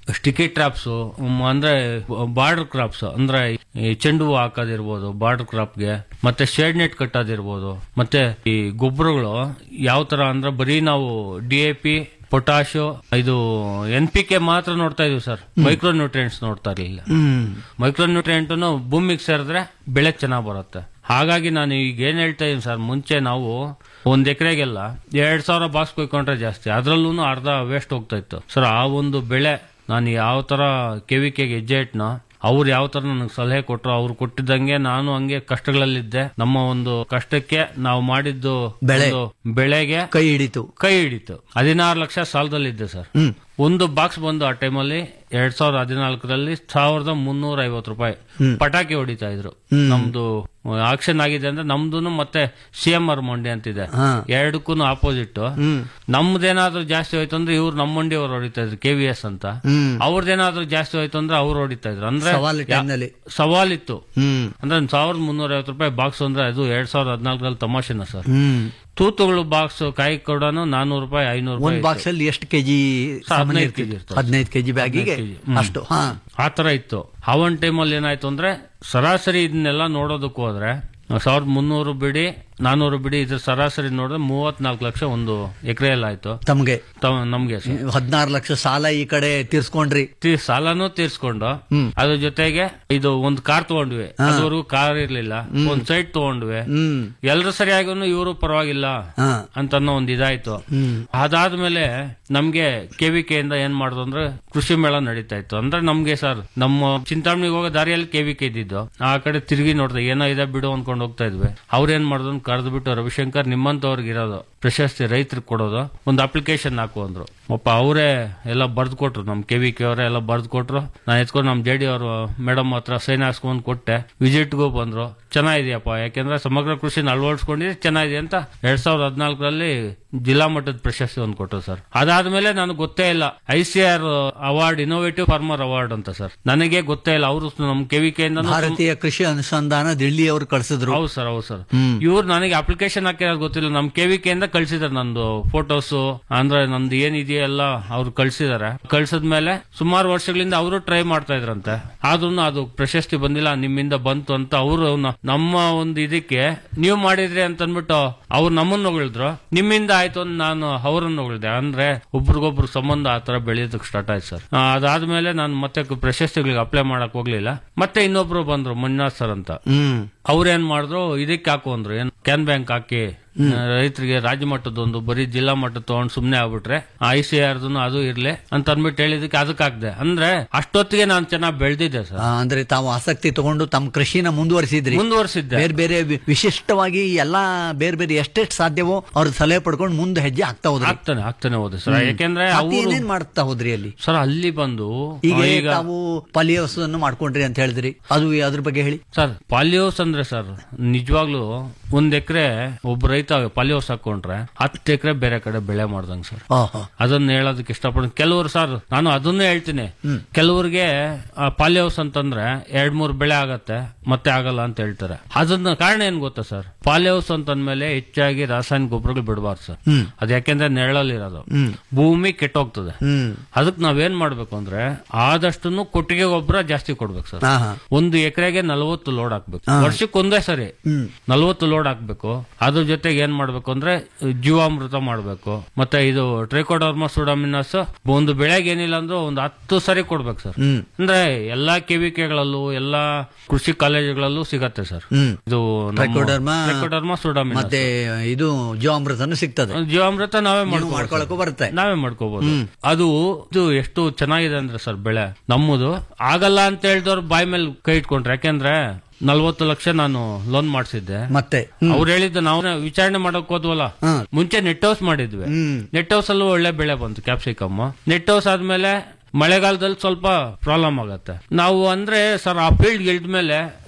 ಸ್ಟಿಕಿ ಟ್ರಾಪ್ಸ್ ಅಂದ್ರೆ ಬಾರ್ಡರ್ ಕ್ರಾಪ್ಸ್ ಅಂದ್ರೆ ಈ ಚೆಂಡು ಹೂವು ಹಾಕೋದಿರ್ಬೋದು ಬಾರ್ಡರ್ ಕ್ರಾಪ್ಗೆ ಮತ್ತೆ ಶೇಡ್ ನೆಟ್ ಕಟ್ಟೋದಿರ್ಬೋದು ಮತ್ತೆ ಈ ಗೊಬ್ಬರಗಳು ಯಾವ ತರ ಅಂದ್ರೆ ಬರೀ ನಾವು ಡಿ ಎ ಪಿ ಪೊಟಾಶು ಇದು ಎನ್ ಪಿ ಕೆ ಮಾತ್ರ ನೋಡ್ತಾ ಇದೀವಿ ಸರ್ ಮೈಕ್ರೋ ನ್ಯೂಟ್ರಿಯೆಂಟ್ಸ್ ನೋಡ್ತಾ ಇರಲಿಲ್ಲ
ಹ್ಮ್
ಮೈಕ್ರೋ ನ್ಯೂಟ್ರಿಯೆಂಟ್ ಭೂಮಿಗೆ ಸೇರಿದ್ರೆ ಬೆಳೆ ಚೆನ್ನಾಗಿ ಬರುತ್ತೆ ಹಾಗಾಗಿ ನಾನು ಈಗ ಏನ್ ಹೇಳ್ತಾ ಇದೀನಿ ಸರ್ ಮುಂಚೆ ನಾವು ಒಂದ್ ಎಕರೆಗೆಲ್ಲ ಎರಡ್ ಸಾವಿರ ಬಾಕ್ಸ್ ಕೊಯ್ಕೊಂಡ್ರೆ ಜಾಸ್ತಿ ಅದ್ರಲ್ಲೂ ಅರ್ಧ ವೇಸ್ಟ್ ಹೋಗ್ತಾ ಇತ್ತು ಸರ್ ಆ ಒಂದು ಬೆಳೆ ನಾನು ಯಾವ ತರ ಕೆವಿಕೆಗೆ ಹೆಜ್ಜೆ ಇಟ್ನೋ ಅವ್ರು ಯಾವ ತರ ನನಗೆ ಸಲಹೆ ಕೊಟ್ರು ಅವ್ರು ಕೊಟ್ಟಿದ್ದಂಗೆ ನಾನು ಹಂಗೆ ಕಷ್ಟಗಳಲ್ಲಿದ್ದೆ ನಮ್ಮ ಒಂದು ಕಷ್ಟಕ್ಕೆ ನಾವು ಮಾಡಿದ್ದು
ಬೆಳೆ.
ಒಂದು ಬೆಳೆಗೆ
ಕೈ ಹಿಡಿತು
ಕೈ ಹಿಡಿತು ಹದಿನಾರು ಲಕ್ಷ ಸಾಲದಲ್ಲಿದ್ದೆ ಸರ್
ಹ್ಮ್
ಒಂದು ಬಾಕ್ಸ್ ಬಂದು ಆ ಟೈಮಲ್ಲಿ ಎರಡ್ ಸಾವಿರದ ಹದಿನಾಲ್ಕರಲ್ಲಿ ಸಾವಿರದ ಮುನ್ನೂರ ಐವತ್ತು ರೂಪಾಯಿ ಪಟಾಕಿ ಹೊಡಿತಾ ಇದ್ರು ನಮ್ದು ಆಕ್ಷನ್ ಆಗಿದೆ ಅಂದ್ರೆ ನಮ್ದು ಮತ್ತೆ ಸಿ ಎಂ ಆರ್ ಮಂಡಿ ಅಂತಿದೆ
ಹಾ.
ಎರಡಕ್ಕೂ ಆಪೋಸಿಟ್ ನಮ್ದೇನಾದ್ರೂ ಜಾಸ್ತಿ ಹೋಯ್ತು ಅಂದ್ರೆ ಇವ್ರು ನಮ್ಮ ಮಂಡಿ ಅವ್ರು ಹೊಡಿತಾ ಇದ್ರು ಕೆ ವಿ ಎಸ್ ಅಂತ
ಹ್ಮ್
ಅವ್ರದ್ದೇನಾದ್ರೂ ಜಾಸ್ತಿ ಹೋಯ್ತು ಅಂದ್ರೆ ಅವ್ರು ಹೊಡಿತಾ ಇದ್ರು ಅಂದ್ರೆ
ಸವಾಲು
ಯಾ-
ಟೈಮ್ನಲ್ಲಿ.
ಸವಾಲಿತ್ತು
ಹ್ಮ್
ಅಂದ್ರೆ ಸಾವಿರದ ಮುನ್ನೂರ ಐವತ್ತು ರೂಪಾಯಿ ಬಾಕ್ಸ್ ಅಂದ್ರೆ ಅದು ಎರಡ್ ಸಾವಿರದ ಹದಿನಾಲ್ಕರಲ್ಲಿ ತಮಾಷೆನ ಸರ್
ಹ್ಮ್
ತೂತುಗಳು ಬಾಕ್ಸ್ ಕಾಯಿ ಕೊಡೋನು ನಾನೂರು ರೂಪಾಯಿ ಐನೂರು
ಒಂದ್
ರೂಪಾಯಿ
ಬಾಕ್ಸ್ ಅಲ್ಲಿ ಎಷ್ಟು ಕೆಜಿ ಸಾಮಾನ್ಯ
ಹದಿನೈದು
ಇರ್ತಿತ್ತು?
ಕೆಜಿ ಇರ್ತದೆ.
ಹದಿನೈದು ಕೆಜಿ ಬ್ಯಾಗಿಗೆ
ಹದಿನೈದು ಕೆಜಿ. ಹ್ಮ್.
ಅಷ್ಟು ಹಾ
ಆ ತರ ಇತ್ತು ಆ ಒಂದು ಟೈಮಲ್ಲಿ ಏನಾಯ್ತು ಅಂದ್ರೆ ಸರಾಸರಿ ಇದನ್ನೆಲ್ಲ ನೋಡೋದಕ್ಕೆ ಹೋದ್ರೆ ಸಾವಿರದ ಮುನ್ನೂರು ಬಿಡಿ ನಾನೂರು ಬಿಡಿ ಇದ್ರ ಸರಾಸರಿ ನೋಡಿದ್ರೆ ಮೂವತ್ನಾಲ್ಕು ಲಕ್ಷ ಒಂದು ಎಕರೆಯಲ್ಲಿ ಆಯ್ತು
ತಮ್ಗೆ
ತ- ನಮ್ಗೆ ಸರ್.
ಹದಿನಾರು ಲಕ್ಷ ಸಾಲ ಈ ಕಡೆ ತೀರ್ಸ್ಕೊಂಡ್ರಿ
ತೀ- ಸಾಲನೂ ತೀರ್ಸ್ಕೊಂಡು ಅದ್ರ ಜೊತೆಗೆ ಇದು ಒಂದು ಕಾರ್ ತಗೊಂಡ್ವಿ ಅದುವರೆಗೂ ಕಾರ್ ಇರ್ಲಿಲ್ಲ ಒಂದ್ ಸೈಟ್ ತಗೊಂಡ್ವಿ
ಹ್ಮ್
ಎಲ್ರು ಸರಿಯಾಗೂ ಇವರು ಪರವಾಗಿಲ್ಲ
ಹಾ
ಅಂತ ಒಂದು ಇದಾಯ್ತು ಅದಾದ್ಮೇಲೆ ನಮ್ಗೆ ಕೆವಿಕೆ ಇಂದ ಏನ್ ಮಾಡುದು ಅಂದ್ರೆ ಕೃಷಿ ಮೇಳ ನಡೀತಾ ಇತ್ತು ಅಂದ್ರೆ ನಮ್ಗೆ ಸರ್ ನಮ್ಮ ಚಿಂತಾಮಣಿಗೆ ಹೋಗೋ ದಾರಿಯಲ್ಲಿ ಕೆವಿಕೆ ಇದ್ದಿದ್ದು ಆ ಕಡೆ ತಿರುಗಿ ನೋಡ್ದೆ ಏನೋ ಇದೆ ಬಿಡು ಅನ್ಕೊಂಡು ಹೋಗ್ತಾ ಇದ್ವಿ ಅವ್ರ ಏನ್ ಮಾಡಿದ್ರು ಕರೆದು ಬಿಟ್ಟು ರವಿಶಂಕರ್ ನಿಮ್ಮಂತವ್ರಿಗೆ ಇರೋದು ಪ್ರಶಸ್ತಿ ರೈತರಿಗೆ ಕೊಡೋದು ಒಂದು ಅಪ್ಲಿಕೇಶನ್ ಹಾಕು ಅಂದ್ರು ಒಪ್ಪ ಅವರೇ ಎಲ್ಲ ಬರ್ದು ಕೊಟ್ರು ನಮ್ ಕೆವಿಕೆ ಅವರೇ ಎಲ್ಲ ಬರ್ದು ಕೊಟ್ರು ನಾನು ಎತ್ಕೊಂಡು ನಮ್ ಜೆಡಿ ಅವರು ಮೇಡಮ್ ಹತ್ರ ಸೈನ್ ಹಾಸ್ಕೊಂಡ್ ಕೊಟ್ಟೆ ವಿಸಿಟ್ಗೂ ಬಂದ್ರು ಚೆನ್ನಾಗಿದೆಯಪ್ಪ ಯಾಕೆಂದ್ರೆ ಸಮಗ್ರ ಕೃಷಿನ ಅಳವಡಿಸ್ಕೊಂಡಿದ್ರೆ ಚೆನ್ನಾಗಿದೆ ಅಂತ ಎರಡ್ ಸಾವಿರದ ಹದಿನಾಲ್ಕರಲ್ಲಿ ಜಿಲ್ಲಾ ಮಟ್ಟದ ಪ್ರಶಸ್ತಿ ಒಂದು ಕೊಟ್ಟರು ಸರ್ ಅದಾದ್ಮೇಲೆ ನನಗೆ ಗೊತ್ತೇ ಇಲ್ಲ I C R award innovative farmer award ಅಂತ ಸರ್ ನನಗೆ ಗೊತ್ತೇ ಇಲ್ಲ ಅವರು ನಮ್ ಕೆವಿಕೆಯಿಂದ
ಭಾರತೀಯ ಕೃಷಿ ಅನುಸಂಧಾನ ದಿಲ್ಲಿ ಅವರು ಕಳಿಸಿದ್ರು
ಹೌದು ಸರ್ ಹೌದು ಸರ್ ಇವ್ರು ನನಗೆ ಅಪ್ಲಿಕೇಶನ್ ಹಾಕಿರೋದು ಗೊತ್ತಿಲ್ಲ ನಮ್ ಕೆವಿಕೆಯಿಂದ ಕಳ್ಸಿದಾರೆ ನಂದು ಫೋಟೋಸ್ ಅಂದ್ರೆ ನಂದು ಏನಿದೆಯಲ್ಲ ಅವ್ರು ಕಳ್ಸಿದಾರೆ ಕಳ್ಸಿದ್ಮೇಲೆ ಸುಮಾರು ವರ್ಷಗಳಿಂದ ಅವರು ಟ್ರೈ ಮಾಡ್ತಾ ಇದ್ರಂತೆ ಆದ್ರೂ ಅದು ಪ್ರಶಸ್ತಿ ಬಂದಿಲ್ಲ ನಿಮ್ಮಿಂದ ಬಂತು ಅಂತ ಅವರು ನಮ್ಮ ಒಂದು ಇದಕ್ಕೆ ನೀವು ಮಾಡಿದ್ರಿ ಅಂತ ಅಂದ್ಬಿಟ್ಟು ಅವ್ರು ನಮ್ಮನ್ನ ಹೊಗಳಿದ್ರು ನಿಮ್ಮಿಂದ ಆಯ್ತು ಅಂತ ನಾನು ಅವ್ರನ್ನ ಹೊಗಳಿದೆ ಅಂದ್ರೆ ಒಬ್ರಿಗೊಬ್ರು ಸಂಬಂಧ ಆ ತರ ಬೆಳೆಯೋದಕ್ಕೆ ಸ್ಟಾರ್ಟ್ ಆಯ್ತು ಸರ್ ಆ, ಅದಾದ್ಮೇಲೆ ನಾನು ಮತ್ತೆ ಪ್ರಶಸ್ತಿಗಳಿಗೆ ಅಪ್ಲೈ ಮಾಡಕ್ ಹೋಗ್ಲಿಲ್ಲ ಮತ್ತೆ ಇನ್ನೊಬ್ರು ಬಂದ್ರು ಮಂಜುನಾಥ್ ಸರ್ ಅಂತ
ಹ್ಮ್
ಅವ್ರೇನ್ ಮಾಡಿದ್ರು ಇದಕ್ಕೆ ಹಾಕು ಅಂದ್ರು ಏನ್ ಕ್ಯಾನ್ ಬ್ಯಾಂಕ್ ಹಾಕಿ ರೈತರಿಗೆ ರಾಜ್ಯ ಮಟ್ಟದೊಂದು ಬರೀ ಜಿಲ್ಲಾ ಮಟ್ಟದ ತಗೊಂಡ್ ಸುಮ್ನೆ ಆಗ್ಬಿಟ್ರೆ ಐ ಸಿ ಆರ್ದು ಅದು ಇರ್ಲಿ ಅಂತ ಅಂದ್ಬಿಟ್ಟು ಹೇಳಿದಕ್ಕೆ ಅದಕ್ಕೆ ಹಾಕ್ದೆ ಅಂದ್ರೆ ಅಷ್ಟೊತ್ತಿಗೆ ನಾನು ಚೆನ್ನಾಗಿ ಬೆಳೆದಿದ್ದೆ ಸರ್
ಆ, ಅಂದ್ರೆ ತಾವು ಆಸಕ್ತಿ ತಗೊಂಡು ತಮ್ಮ ಕೃಷಿನ ಮುಂದುವರಿಸಿದ್ರಿ
ಮುಂದುವರಿಸಿದ್ದೆ
ಬೇರೆ ಬೇರೆ ವಿ- ವಿಶಿಷ್ಟವಾಗಿ ಎಲ್ಲಾ ಬೇರೆ ಬೇರೆ ಎಷ್ಟೆಷ್ಟು ಸಾಧ್ಯವೋ ಅವ್ರ ಸಲಹೆ ಪಡ್ಕೊಂಡು ಮುಂದೆ ಹೆಜ್ಜೆ ಹಾಕ್ತಾ ಹೋದ್ರಿ
ಆಗ್ತಾನೆ ಆಗ್ತಾನೆ ಹೋದೆ ಸರ್ ಯಾಕೆಂದ್ರೆ
ಮತ್ತೆ
ಅವರು
ಏನೇನ್ ಮಾಡ್ತಾ ಹೋದ್ರಿ ಅಲ್ಲಿ
ಸರ್ ಅಲ್ಲಿ ಬಂದು
ಈಗ
ಆ, ಈಗ
ತಾವು ಪಾಲಿಯೋಸ್ ಅನ್ನು ಮಾಡ್ಕೊಂಡ್ರಿ ಅಂತ ಹೇಳಿದ್ರಿ ಅದು ಅದ್ರ ಬಗ್ಗೆ ಹೇಳಿ
ಸರ್ ಪಾಲಿಯೋಸ್ ಅಂದ್ರೆ ಸರ್ ನಿಜವಾಗ್ಲೂ ಒಂದ್ ಎಕರೆ ಒಬ್ಬ ರೈತ ಪಾಲಿಯೋಸ್ ಹಾಕೊಂಡ್ರೆ ಹತ್ತು ಎಕರೆ ಬೇರೆ ಕಡೆ ಬೆಳೆ ಮಾಡ್ದಂಗ್ ಸರ್
ಓಹೋ
ಅದನ್ನ ಹೇಳೋದಕ್ಕೆ ಇಷ್ಟಪಡ್ತೀನಿ ಕೆಲವರು ಸರ್ ನಾನು ಅದನ್ನೇ ಹೇಳ್ತೀನಿ ಕೆಲವ್ರಿಗೆ ಪಾಲಿ ಹೌಸ್ ಅಂತಂದ್ರೆ ಎರಡ್ ಮೂರ್ ಬೆಳೆ ಆಗತ್ತೆ ಮತ್ತೆ ಆಗಲ್ಲ ಅಂತ ಹೇಳ್ತಾರೆ ಅದನ್ನ ಕಾರಣ ಏನ್ ಗೊತ್ತಾ ಸರ್ ಪಾಲಿ ಹೌಸ್ ಅಂತಂದ್ಮೇಲೆ ಹೆಚ್ಚಾಗಿ ರಾಸಾಯನಿಕ ಗೊಬ್ಬರಗಳು ಬಿಡಬಾರ್ದು ಸರ್ ಅದ್ ಯಾಕೆಂದ್ರೆ ನೆರಳಲ್ಲಿರೋದು ಭೂಮಿ ಕೆಟ್ಟೋಗ್ತದೆ
ಹ್ಮ್
ಅದಕ್ಕೆ ನಾವೇನ್ ಮಾಡ್ಬೇಕು ಅಂದ್ರೆ ಆದಷ್ಟು ಕೊಟ್ಟಿಗೆ ಗೊಬ್ಬರ ಜಾಸ್ತಿ ಕೊಡ್ಬೇಕು ಸರ್
ಹಾ ಹಾ
ಒಂದು ಎಕರೆಗೆ ನಲವತ್ತು ಲೋಡ್ ಹಾಕ್ಬೇಕು ವರ್ಷಕ್ಕೆ ಒಂದೇ ಸರಿ ನಲವತ್ತು ಲೋಡ್ ಹಾಕ್ಬೇಕು ಅದ್ರ ಜೊತೆಗೆ ಏನ್ ಮಾಡ್ಬೇಕು ಅಂದ್ರೆ ಜೀವಾಮೃತ ಮಾಡ್ಬೇಕು ಮತ್ತೆ ಇದು ಟ್ರೈಕೋಡರ್ಮ ಸುಡಾಮಿನಸ್ ಒಂದು ಬೆಳೆಗೆ ಏನಿಲ್ಲ ಅಂದ್ರೆ ಒಂದು ಹತ್ತು ಸರಿ ಕೊಡ್ಬೇಕು ಸರ್
ಹ್ಮ್
ಅಂದ್ರೆ ಎಲ್ಲಾ ಕೆವಿಕೆಗಳಲ್ಲೂ ಎಲ್ಲಾ ಕೃಷಿ ಕಾಲೇಜುಗಳಲ್ಲೂ ಸಿಗತ್ತೆ ಸರ್
ಹ್ಮ್
ಇದು
Trichoderma
ಟ್ರೈಕೋಡರ್ಮ ಸುಡಾಮಿನಸ್
ಮತ್ತೆ ಇದು ಜೀವಾಮೃತನು ಸಿಗ್ತದೆ
ಜೀವಾಮೃತ ನಾವೇ
ನೀವು
ಮಾಡ್ಕೊಬೋದು
ಮಾಡ್ಕೊಳಕ್ಕೂ ಬರುತ್ತೆ
ನಾವೇ ಮಾಡ್ಕೋಬಹುದು ಅದು ಇದು ಎಷ್ಟು ಚೆನ್ನಾಗಿದೆ ಅಂದ್ರೆ ಸರ್ ಬೆಳೆ ನಮ್ಮದು ಆಗಲ್ಲ ಅಂತ ಹೇಳಿದವ್ರು ಬಾಯಿ ಮೇಲೆ ಕೈ ಇಟ್ಕೊಂಡ್ರೆ ಯಾಕೆಂದ್ರೆ ನಲ್ವತ್ತು ಲಕ್ಷ ನಾನು ಲೋನ್ ಮಾಡಿಸಿದ್ದೆ
ಮತ್ತೆ
ಅವ್ರು ಹೇಳಿದ್ದು ನಾವು ವಿಚಾರಣೆ ಮಾಡಕ್ ಹೋದ್ವಲ್ಲ
ಹ್ಮ್.
ಮುಂಚೆ ನೆಟ್ ಹೌಸ್ ಮಾಡಿದ್ವಿ
ಹ್ಮ್
ನೆಟ್ ಹೌಸ್ ಅಲ್ಲೂ ಒಳ್ಳೆ ಬೆಳೆ ಬಂತು ಕ್ಯಾಪ್ಸಿಕಮ್ ನೆಟ್ ಹೌಸ್ ಆದ್ಮೇಲೆ ಮಳೆಗಾಲದಲ್ಲಿ ಸ್ವಲ್ಪ ಪ್ರಾಬ್ಲಮ್ ಆಗತ್ತೆ ನಾವು ಅಂದ್ರೆ ಸರ್ ಆ ಫೀಲ್ಡ್ ಇಳಿದ್ಮೇಲೆ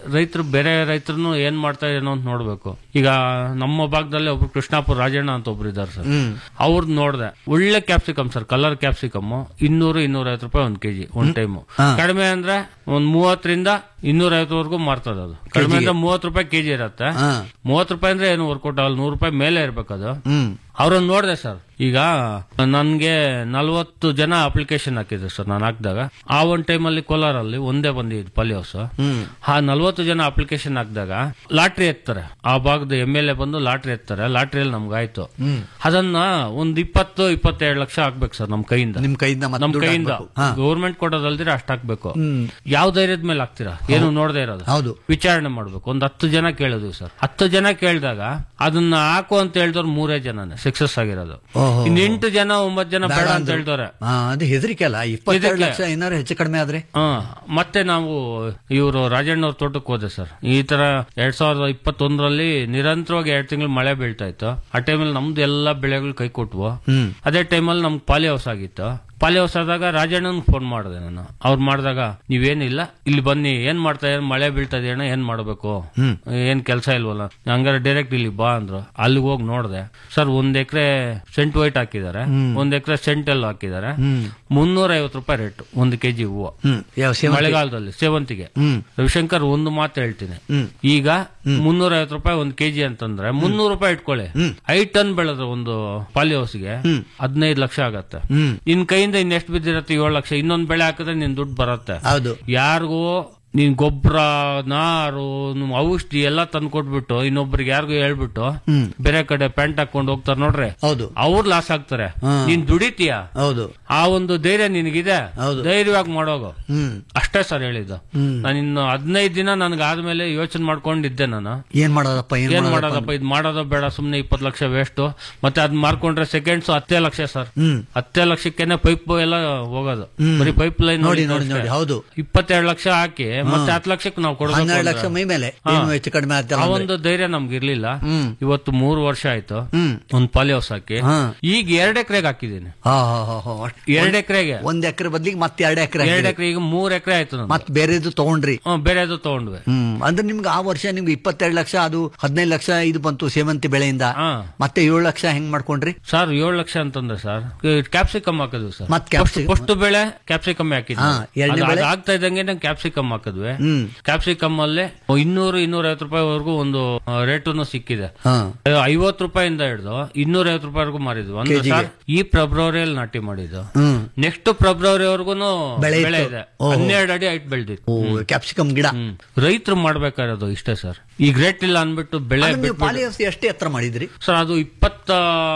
ರೈತರು ಬೇರೆ ರೈತರು ಏನ್ ಮಾಡ್ತಾ ಏನೋ ಅಂತ ನೋಡ್ಬೇಕು ಈಗ ನಮ್ಮ ಭಾಗದಲ್ಲಿ ಒಬ್ರು ಕೃಷ್ಣಾಪುರ ರಾಜಣ್ಣ ಅಂತ ಒಬ್ರು ಇದಾರೆ ಸರ್ ಅವ್ರದ್ದು ನೋಡ್ದೆ ಒಳ್ಳೆ ಕ್ಯಾಪ್ಸಿಕಮ್ ಸರ್ ಕಲರ್ ಕ್ಯಾಪ್ಸಿಕಮ್ ಇನ್ನೂರು ಇನ್ನೂರ ಐವತ್ತು ರೂಪಾಯಿ ಒಂದ್ ಕೆಜಿ ಒಂದ್ ಟೈಮು ಕಡಿಮೆ ಅಂದ್ರೆ ಒಂದ್ ಮೂವತ್ತರಿಂದ ಇನ್ನೂರ ಐವತ್ತವರೆಗೂ ಮಾರ್ತದ ಅದು ಕಡಿಮೆ ಅಂದ್ರೆ ಮೂವತ್ತು ರೂಪಾಯಿ ಕೆಜಿ ಇರತ್ತೆ
ಹಾ.
ಮೂವತ್ತು ರೂಪಾಯಿ ಅಂದ್ರೆ ಏನು ವರ್ಕೌಟ್ ಆಗಲ್ಲ ನೂರು ರೂಪಾಯಿ ಮೇಲೆ ಇರ್ಬೇಕದು
ಹ್ಮ್
ಅವ್ರನ್ನ ನೋಡಿದೆ ಸರ್ ಈಗ ನನ್ಗೆ ನಲ್ವತ್ತು ಜನ ಅಪ್ಲಿಕೇಶನ್ ಹಾಕಿದ್ರು ಸರ್ ನಾನು ಹಾಕಿದಾಗ ಆ ಒಂದ್ ಟೈಮಲ್ಲಿ ಕೋಲಾರಲ್ಲಿ ಒಂದೇ ಬಂದಿದ್ದು ಪಾಲಿ ಹೌಸ್ ಆ ನಲ್ವತ್ತು ಜನ ಅಪ್ಲಿಕೇಶನ್ ಹಾಕಿದಾಗ ಲಾಟ್ರಿ ಎತ್ತಾರೆ ಆ ಭಾಗದ ಎಮ್ ಎಲ್ ಎ ಬಂದು ಲಾಟ್ರಿ ಎತ್ತಾರೆ ಲಾಟ್ರಿಯಲ್ಲಿ ನಮ್ಗಾಯ್ತು ಅದನ್ನ ಒಂದ್ ಇಪ್ಪತ್ತು ಇಪ್ಪತ್ತೆರಡು ಲಕ್ಷ ಹಾಕ್ಬೇಕು ಸರ್ ನಮ್ ಕೈಯಿಂದ
ನಿಮ್ ಕೈಯಿಂದ ಮತ್ತೆ
ನಮ್
ದುಡ್ಡು
ಕೈಯಿಂದ
ಹಾಕ್ಬೇಕು. ಹಾ.
ಗೌರ್ಮೆಂಟ್ ಕೊಡೋದಲ್ದಿರ ಅಷ್ಟ್ ಹಾಕ್ಬೇಕು ಯಾವ ಧೈರ್ಯದ ಮೇಲೆ ಹಾಕ್ತೀರಾ ಏನು ನೋಡದೇ ಇರೋದು
ಹೌದು.
ವಿಚಾರಣೆ ಮಾಡ್ಬೇಕು ಒಂದ್ ಹತ್ತು ಜನ ಕೇಳಿದ್ವಿ ಸರ್ ಹತ್ತು ಜನ ಕೇಳಿದಾಗ ಅದನ್ನ ಹಾಕು ಅಂತ ಹೇಳಿದವ್ರು ಮೂರೇ ಜನನೇ ಸಕ್ಸಸ್ ಆಗಿರೋದು
ಓಹೋ.
ಇನ್ ಎಂಟು ಜನ ಒಂಬತ್ತು ಜನ ಬೇಡ ಅಂತ
ಅಂದ್ರು.
ಹೇಳ್ತಾರೆ
ಹಾ, ಅದು ಹೆದರಿಕೆ ಅಲ್ಲ ಇಪ್ಪತ್ತೆರಡು
ಹೆದರಿಕೆ.
ಲಕ್ಷ ಏನಾರು ಹೆಚ್ಚು ಕಡಿಮೆ ಆದ್ರೆ
ಹ ಮತ್ತೆ ನಾವು ಇವರು ರಾಜಣ್ಣವ್ರ ತೋಟಕ್ಕೆ ಹೋದೆ ಸರ್ ಈ ತರ ಎರಡ್ ಸಾವಿರದ ಇಪ್ಪತ್ತೊಂದರಲ್ಲಿ ನಿರಂತರವಾಗಿ ಎರಡ್ ತಿಂಗಳು ಮಳೆ ಬೀಳ್ತಾ ಇತ್ತು ಆ ಟೈಮಲ್ಲಿ ನಮ್ದು ಎಲ್ಲಾ ಬೆಳೆಗಳು ಕೈ ಕೊಟ್ವು
ಹ್ಮ್
ಅದೇ ಟೈಮಲ್ಲಿ ನಮ್ಗೆ ಪಾಲಿ ಹೌಸ್ ಆಗಿತ್ತು ಪಾಲಿ ಹೌಸ್ ಆದಾಗ ರಾಜಣ್ಣನ್ ಫೋನ್ ಮಾಡಿದೆ ನಾನು ಅವ್ರು ಮಾಡಿದಾಗ ನೀವೇನಿಲ್ಲ ಇಲ್ಲಿ ಬನ್ನಿ ಏನ್ ಮಾಡ್ತಾ ಏನ್ ಮಳೆ ಬೀಳ್ತಾ ಇದೆ ಅಣ್ಣ ಏನ್ ಮಾಡ್ಬೇಕು ಏನ್ ಕೆಲಸ ಇಲ್ವಲ್ಲ ಹಂಗಾರೆ ಡೈರೆಕ್ಟ್ ಇಲ್ಲಿ ಬಾ ಅಂದ್ರು ಅಲ್ಲಿಗೆ ಹೋಗಿ ನೋಡ್ದೆ ಸರ್ ಒಂದ್ ಎಕರೆ ಸೆಂಟ್ ವೈಟ್ ಹಾಕಿದ್ದಾರೆ ಒಂದ್ ಎಕರೆ ಸೆಂಟ್ ಎಲ್ಲ ಹಾಕಿದ್ದಾರೆ ಮುನ್ನೂರ ಐವತ್ತು ರೂಪಾಯಿ ರೇಟ್ ಒಂದು ಕೆಜಿ ಹೂವು
ಹ್ಮ್ ಯಾವ ಸೇವಂತಿ?
ಮಳೆಗಾಲದಲ್ಲಿ ಸೇವಂತಿಗೆ
ಹ್ಮ್
ರವಿಶಂಕರ್ ಒಂದು ಮಾತು ಹೇಳ್ತೀನಿ
ಹ್ಮ್.
ಈಗ ಮುನ್ನೂರ ಐವತ್ತು ರೂಪಾಯಿ ಒಂದ್ ಕೆಜಿ ಅಂತಂದ್ರೆ ಮುನ್ನೂರು ರೂಪಾಯಿ ಇಟ್ಕೊಳ್ಳಿ ಐದು ಟನ್ ಬೆಳೆದ್ರೆ ಒಂದು ಪಾಲಿ ಹೌಸ್ಗೆ ಹದಿನೈದು ಲಕ್ಷ ಆಗತ್ತೆ
ಹ್ಮ್
ನಿನ್ ಕೈಯಿಂದ ಇನ್ನೆಷ್ಟು ಬಿದ್ದಿರತ್ತೆ ಏಳು ಲಕ್ಷ ಇನ್ನೊಂದ್ ಬೆಳೆ ಹಾಕಿದ್ರೆ ನಿನ್ ದುಡ್ಡು ಬರತ್ತೆ
ಹೌದು
ಯಾರಿಗೂ ನೀನ್ ಗೊಬ್ಬರ ನಾರು ನಿಮ್ ಔಷಧಿ ಎಲ್ಲ ತಂದು ಕೊಟ್ಬಿಟ್ಟು ಇನ್ನೊಬ್ರಿಗೆ ಯಾರಿಗೂ ಹೇಳ್ಬಿಟ್ಟು ಬೇರೆ ಕಡೆ ಪ್ಯಾಂಟ್ ಹಾಕೊಂಡು ಹೋಗ್ತಾರ ನೋಡ್ರಿ
ಹೌದು
ಅವ್ರು ಲಾಸ್ ಆಗ್ತಾರೆ ನೀನ್ ದುಡಿತೀಯ
ಹೌದು
ಆ ಒಂದು ಧೈರ್ಯ ನಿನಗಿದೆ
ಹೌದು.
ಧೈರ್ಯವಾಗಿ ಮಾಡೋಗು
ಹ್ಮ್
ಅಷ್ಟೇ ಸರ್ ಹೇಳಿದ್ದು ನಾನು ಇನ್ನು ಹದಿನೈದು ದಿನ ನನ್ಗೆ ಆದ್ಮೇಲೆ ಯೋಚನೆ ಮಾಡ್ಕೊಂಡಿದ್ದೆ ನಾನು
ಏನ್ ಮಾಡೋದಪ್ಪ ಏನ್
ಏನ್
ಮಾಡೋದಪ್ಪ
ಮಾಡೋದಪ್ಪ ಇದು ಮಾಡೋದು ಬೇಡ ಸುಮ್ನೆ ಇಪ್ಪತ್ತು ಲಕ್ಷ ವೇಸ್ಟ್ ಮತ್ತೆ ಅದ್ ಮಾರ್ಕೊಂಡ್ರೆ ಸೆಕೆಂಡ್ಸ್ ಹತ್ತೇ ಲಕ್ಷ ಸರ್
ಹ್ಮ್
ಹತ್ತೇ ಲಕ್ಷಕ್ಕೆನೆ ಪೈಪ್ ಎಲ್ಲ ಹೋಗೋದು ಬರೀ ಪೈಪ್ ಲೈನ್
ನೋಡಿ ನೋಡಿ ನೋಡಿ ಹೌದು
ಇಪ್ಪತ್ತೆರಡು ಲಕ್ಷ ಹಾಕಿ ಮತ್ತೆ ಹತ್ತು ಲಕ್ಷಕ್ಕೆ ನಾವು ಕೊಡೋದು
ಹನ್ನೆರಡು ಲಕ್ಷ ಮೈ ಮೇಲೆ ಏನು ಹೆಚ್ಚು ಕಡಿಮೆ
ಆ
ಆಗ್ತಲ್ಲ
ಒಂದು ಧೈರ್ಯ ನಮ್ಗೆ ಇರ್ಲಿಲ್ಲ
ಹ್ಮ್.
ಇವತ್ತು ಮೂರು ವರ್ಷ ಆಯ್ತು
ಹ್ಮ್
ಒಂದ್ ಪಾಲಿ ಹೌಸ್ ಹಾಕಿ
ಹಾ.
ಈಗ ಎರಡ್ ಎಕರೆಗೆ ಹಾಕಿದೀನಿ
ಹಾ ಹಾ ಹಾ ಹಾ ಅಷ್ಟ್-
ಎರಡ್ ಎಕರೆಗೆ
ಒಂದ್ ಎಕರೆ ಬದ್ಲಿಗೆ ಮತ್ತೆ ಎರಡು ಎಕರೆ
ಎರಡ್ ಎಕರೆ ಈಗ ಮೂರ್ ಎಕರೆ ಆಯ್ತು ನಮ್ದು.
ಮತ್ ಬೇರೆದು ತಗೊಂಡ್ರಿ
ಹ್ಮ್, ಬೇರೆದು ತಗೊಂಡ್ವಿ
ಹ್ಮ್ ಅಂದ್ರೆ ನಿಮ್ಗೆ ಆ ವರ್ಷ ನಿಮ್ಗೆ ಇಪ್ಪತ್ತೆರಡು ಲಕ್ಷ ಅದು ಹದಿನೈದು ಲಕ್ಷ ಇದು ಬಂತು ಸೇವಂತಿ ಬೆಳೆಯಿಂದ
ಹಾ.
ಮತ್ತೆ ಏಳು ಲಕ್ಷ ಹೆಂಗ್ ಮಾಡ್ಕೊಂಡ್ರಿ
ಸರ್ ಏಳು ಲಕ್ಷ ಅಂತಂದ್ರೆ ಸರ್ ಕ್ಯಾಪ್ಸಿಕಮ್ ಹಾಕಿದ್ವಿ ಸರ್
ಮತ್ತ್ capsicum-
ಫಸ್ಟ್ ಬೆಳೆ ಕ್ಯಾಪ್ಸಿಕಮ್ ಹಾಕಿದ್ವಿ
ಹಾ, ಎರಡ್ನೇ
ಅದು-
ಬೆಳೆ?
ಅದು ಆಗ್ತಾ ಇದ್ದಂಗೆ ಕ್ಯಾಪ್ಸಿಕಮ್ ಹಾಕಿದ್ವಿ
ಹ್ಮ್
ಕ್ಯಾಪ್ಸಿಕಮ್ ಅಲ್ಲಿ ಇನ್ನೂರು ಇನ್ನೂರ ಐವತ್ತು ರೂಪಾಯಿವರೆಗೂ ಒಂದು ರೇಟನ್ನು ಸಿಕ್ಕಿದೆ
ಹಾ
ಐವತ್ತು ರೂಪಾಯಿಂದ ಹಿಡಿದು ಇನ್ನೂರ ಐವತ್ತು ರೂಪಾಯಿವರೆಗೂ ಮಾರಿದ್ವಿ ಅಂದ್ರೆ
ಕೆಜಿಗೆ?
ಸರ್ ಈ ಫೆಬ್ರವರಿಯಲ್ಲಿ ನಾಟಿ ಮಾಡಿದ್ದು
ಹ್ಮ್
ನೆಕ್ಸ್ಟ್ ಫೆಬ್ರವರಿವರೆಗೂ
ಬೆಳೆ
ಬೆಳೆ
ಇತ್ತು.
ಇದೆ
ಓಹೋ.
ಹನ್ನೆರಡು ಅಡಿ ಹೈಟ್ ಬೆಳೆದಿತ್ತು
ಓ ಕ್ಯಾಪ್ಸಿಕಮ್ ಗಿಡ
ಹ್ಮ್ ರೈತರು ಮಾಡ್ಬೇಕಾಗಿರೋದು ಇಷ್ಟೇ ಸರ್ ಈಗ ರೇಟ್ ಇಲ್ಲ ಅನ್ಬಿಟ್ಟು ಬೆಳೆ
ಅಂದ್ರೆ ನೀವು
ಬಿಟ್ಬಿಟ್ಟು-
ಪಾಲಿ ಹೌಸ್ ಎಷ್ಟೇ ಎತ್ತರ ಮಾಡಿದ್ರಿ
ಸರ್ ಅದು ಇಪ್ಪತ್ತ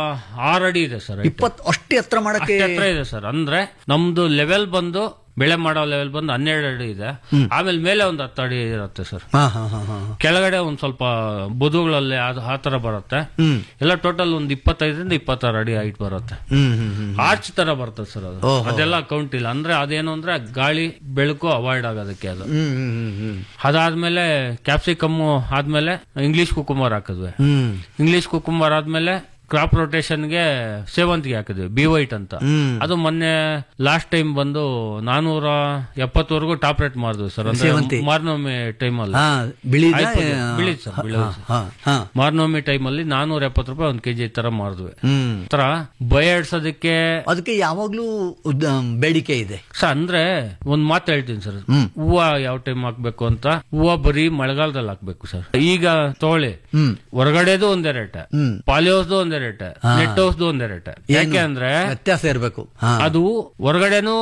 ಆರು ಅಡಿ ಇದೆ ಸರ್ height.
ಇಪ್ಪತ್ ಅಷ್ಟೇ ಎತ್ತರ ಮಾಡಕ್ಕೆ
ಅಷ್ಟೇ ಹತ್ರ ಇದೆ ಸರ್ ಅಂದ್ರೆ ನಮ್ದು ಲೆವೆಲ್ ಬಂದು ಬೆಳೆ ಮಾಡೋ ಲೆವೆಲ್ ಬಂದು ಹನ್ನೆರಡು ಅಡಿ ಇದೆ ಆಮೇಲೆ ಮೇಲೆ ಒಂದು ಹತ್ತು ಅಡಿ ಇರುತ್ತೆ ಸರ್
ಹಾ ಹಾ ಹಾ ಹಾ
ಕೆಳಗಡೆ ಒಂದ್ ಸ್ವಲ್ಪ ಬದುಗಳಲ್ಲಿ ಅದು ಆ ತರ ಬರುತ್ತೆ
ಹ್ಮ್
ಎಲ್ಲ ಟೋಟಲ್ ಒಂದು ಇಪ್ಪತ್ತೈದರಿಂದ ಇಪ್ಪತ್ತಾರು ಅಡಿ ಹೈಟ್ ಬರುತ್ತೆ
ಹ್ಮ್ ಹ್ಮ್ ಹ್ಮ್
ಆರ್ಚ್ ತರ ಬರ್ತದೆ ಸರ್ ಅದು
ಓಹೋ.
ಅದೆಲ್ಲ ಕೌಂಟ್ ಇಲ್ಲ ಅಂದ್ರೆ ಅದೇನು ಅಂದ್ರೆ ಗಾಳಿ ಬೆಳಕು ಅವಾಯ್ಡ್ ಆಗೋದಕ್ಕೆ ಅದು
ಹ್ಮ್ ಹ್ಮ್ ಹ್ಮ್ ಹ್ಮ್
ಅದಾದ್ಮೇಲೆ ಕ್ಯಾಪ್ಸಿಕಮ್ ಆದ್ಮೇಲೆ ಇಂಗ್ಲಿಷ್ ಕುಕುಂಬರ್ ಹಾಕಿದ್ವಿ
ಹ್ಮ್
ಇಂಗ್ಲಿಷ್ ಕುಕುಂಬರ್ ಆದ್ಮೇಲೆ ಕ್ರಾಪ್ ರೊಟೇಷನ್ಗೆ ಸೇವಂತಿಗೆ ಹಾಕಿದ್ವಿ ಬಿ ವೈಟ್ ಅಂತ
ಹ್ಮ್.
ಅದು ಮೊನ್ನೆ ಲಾಸ್ಟ್ ಟೈಮ್ ಬಂದು ನಾನೂರ ಎಪ್ಪತ್ತವರೆಗೂ ಟಾಪ್ ರೇಟ್ ಮಾಡಿದ್ವಿ ಸರ್
ಸೇವಂತಿ.
ಅಂದ್ರೆ ಮಾರ್ನವಮಿ ಟೈಮಲ್ಲಿ
ಹಾ ಬಿಳಿದ
ಆಯ್ತು, ಬಿಳಿದ್ ಸರ್, ಬಿಳಿದ್ ಸರ್.
ಹಾ ಹಾ
ಮಾರ್ನವಮಿ ಟೈಮಲ್ಲಿ ನಾನೂರ ಎಪ್ಪತ್ತು ರೂಪಾಯಿ ಒಂದ್ ಕೆಜಿ ತರ ಮಾರಿದ್ವಿ
ಹ್ಮ್
ತರ ಬಯಾಡ್ಸೋದಕ್ಕೆ
ಅದಕ್ಕೆ ಯಾವಾಗ್ಲೂ ಉದ್ದ- ಬೇಡಿಕೆ ಇದೆ
ಸರ್ ಅಂದ್ರೆ ಒಂದ್ ಮಾತು ಹೇಳ್ತೀನಿ ಸರ್
ಹ್ಮ್.
ಹೂವ ಯಾವ ಟೈಮ್ ಹಾಕ್ಬೇಕು ಅಂತ ಹೂವ ಬರೀ ಮಳೆಗಾಲದಲ್ಲಿ ಹಾಕ್ಬೇಕು ಸರ್ ಈಗ ತಗೊಳ್ಳಿ
ಹ್ಮ್
ಹೊರಗಡೆದು ಒಂದೇ ರೇಟ್
ಹ್ಮ್
ಪಾಲಿಹೌಸ್ದು ಒಂದೇ ರೇಟ್
ಹಾ.
ನೆಟ್ ಹೌಸ್ದು ಒಂದೇ ರೇಟ್
ಏನು?
ಯಾಕೆ ಅಂದ್ರೆ
ವ್ಯತ್ಯಾಸ ಇರ್ಬೇಕು ಹಾ
ಅದು ಹೊರಗಡೆನೂ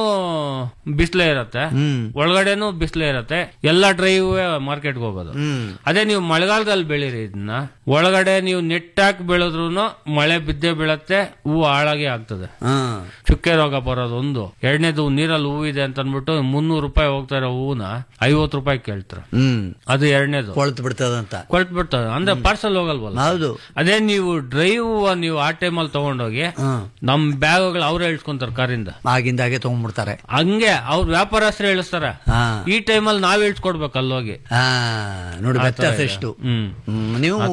ಬಿಸಿಲೇ ಇರತ್ತೆ
ಹ್ಮ್
ಒಳಗಡೆನೂ ಬಿಸಿಲೇ ಇರತ್ತೆ ಎಲ್ಲಾ ಡ್ರೈವ್ ಮಾರ್ಕೆಟ್ಗೆ ಹೋಗೋದು
ಹ್ಮ್
ಅದೇ ನೀವು ಮಳೆಗಾಲದಲ್ಲಿ ಬೆಳೀರಿ ಇದನ್ನ ಒಳಗಡೆ ನೀವು ನೆಟ್ ಹಾಕಿ ಬೆಳೆದ್ರು ಮಳೆ ಬಿದ್ದೇ ಬೀಳತ್ತೆ ಹೂವು ಹಾಳಾಗಿ ಆಗ್ತದೆ
ಹಾ
ಚುಕ್ಕೆ ರೋಗ ಬರೋದು ಒಂದು ಎರಡನೇದು ನೀರಲ್ಲಿ ಹೂವಿದೆ ಅಂತ ಅನ್ಬಿಟ್ಟು ಮುನ್ನೂರು ರೂಪಾಯಿ ಹೋಗ್ತಾ ಇರೋ ಹೂವನ್ನ ಐವತ್ತು ರೂಪಾಯಿ ಕೇಳ್ತಾರೆ
ಹ್ಮ್
ಅದು ಎರಡನೇದು
ಕೊಳ್ತು ಬಿಡ್ತದಂತ
ಕೊಳ್ತು ಬಿಡ್ತದೆ ಅಂದ್ರೆ ಪಾರ್ಸಲ್ ಹೋಗಲ್ವಲ್ಲ
ಹೌದು
ಅದೇ ನೀವು ಡ್ರೈವ್ ನೀವು ಆ ಟೈಮಲ್ಲಿ ತಗೊಂಡೋಗಿ
ಹಾ
ನಮ್ ಬ್ಯಾಗ್ಗಳು ಅವ್ರೇ ಇಳ್ಸ್ಕೊಂತಾರ ಕಾರಿಂದ
ಆಗಿಂದಾಗೆ ತಗೊಂಡ್ಬಿಡ್ತಾರೆ
ಹಂಗೆ ಅವ್ರ ವ್ಯಾಪಾರಸ್ಥರು ಇಳಿಸ್ತಾರ
ಹಾ
ಈ ಟೈಮಲ್ಲಿ ನಾವ್ ಇಳ್ಸ್ಕೊಡ್ಬೇಕು ಅಲ್ಲೋಗಿ
ಹಾ ನೋಡಿ
ಆ ಥರ
ವ್ಯತ್ಯಾಸ
ಇದೆ.
ಎಷ್ಟು
ಹ್ಮ್
ಹ್ಮ್, ನೀವು
ಆ ಥರ.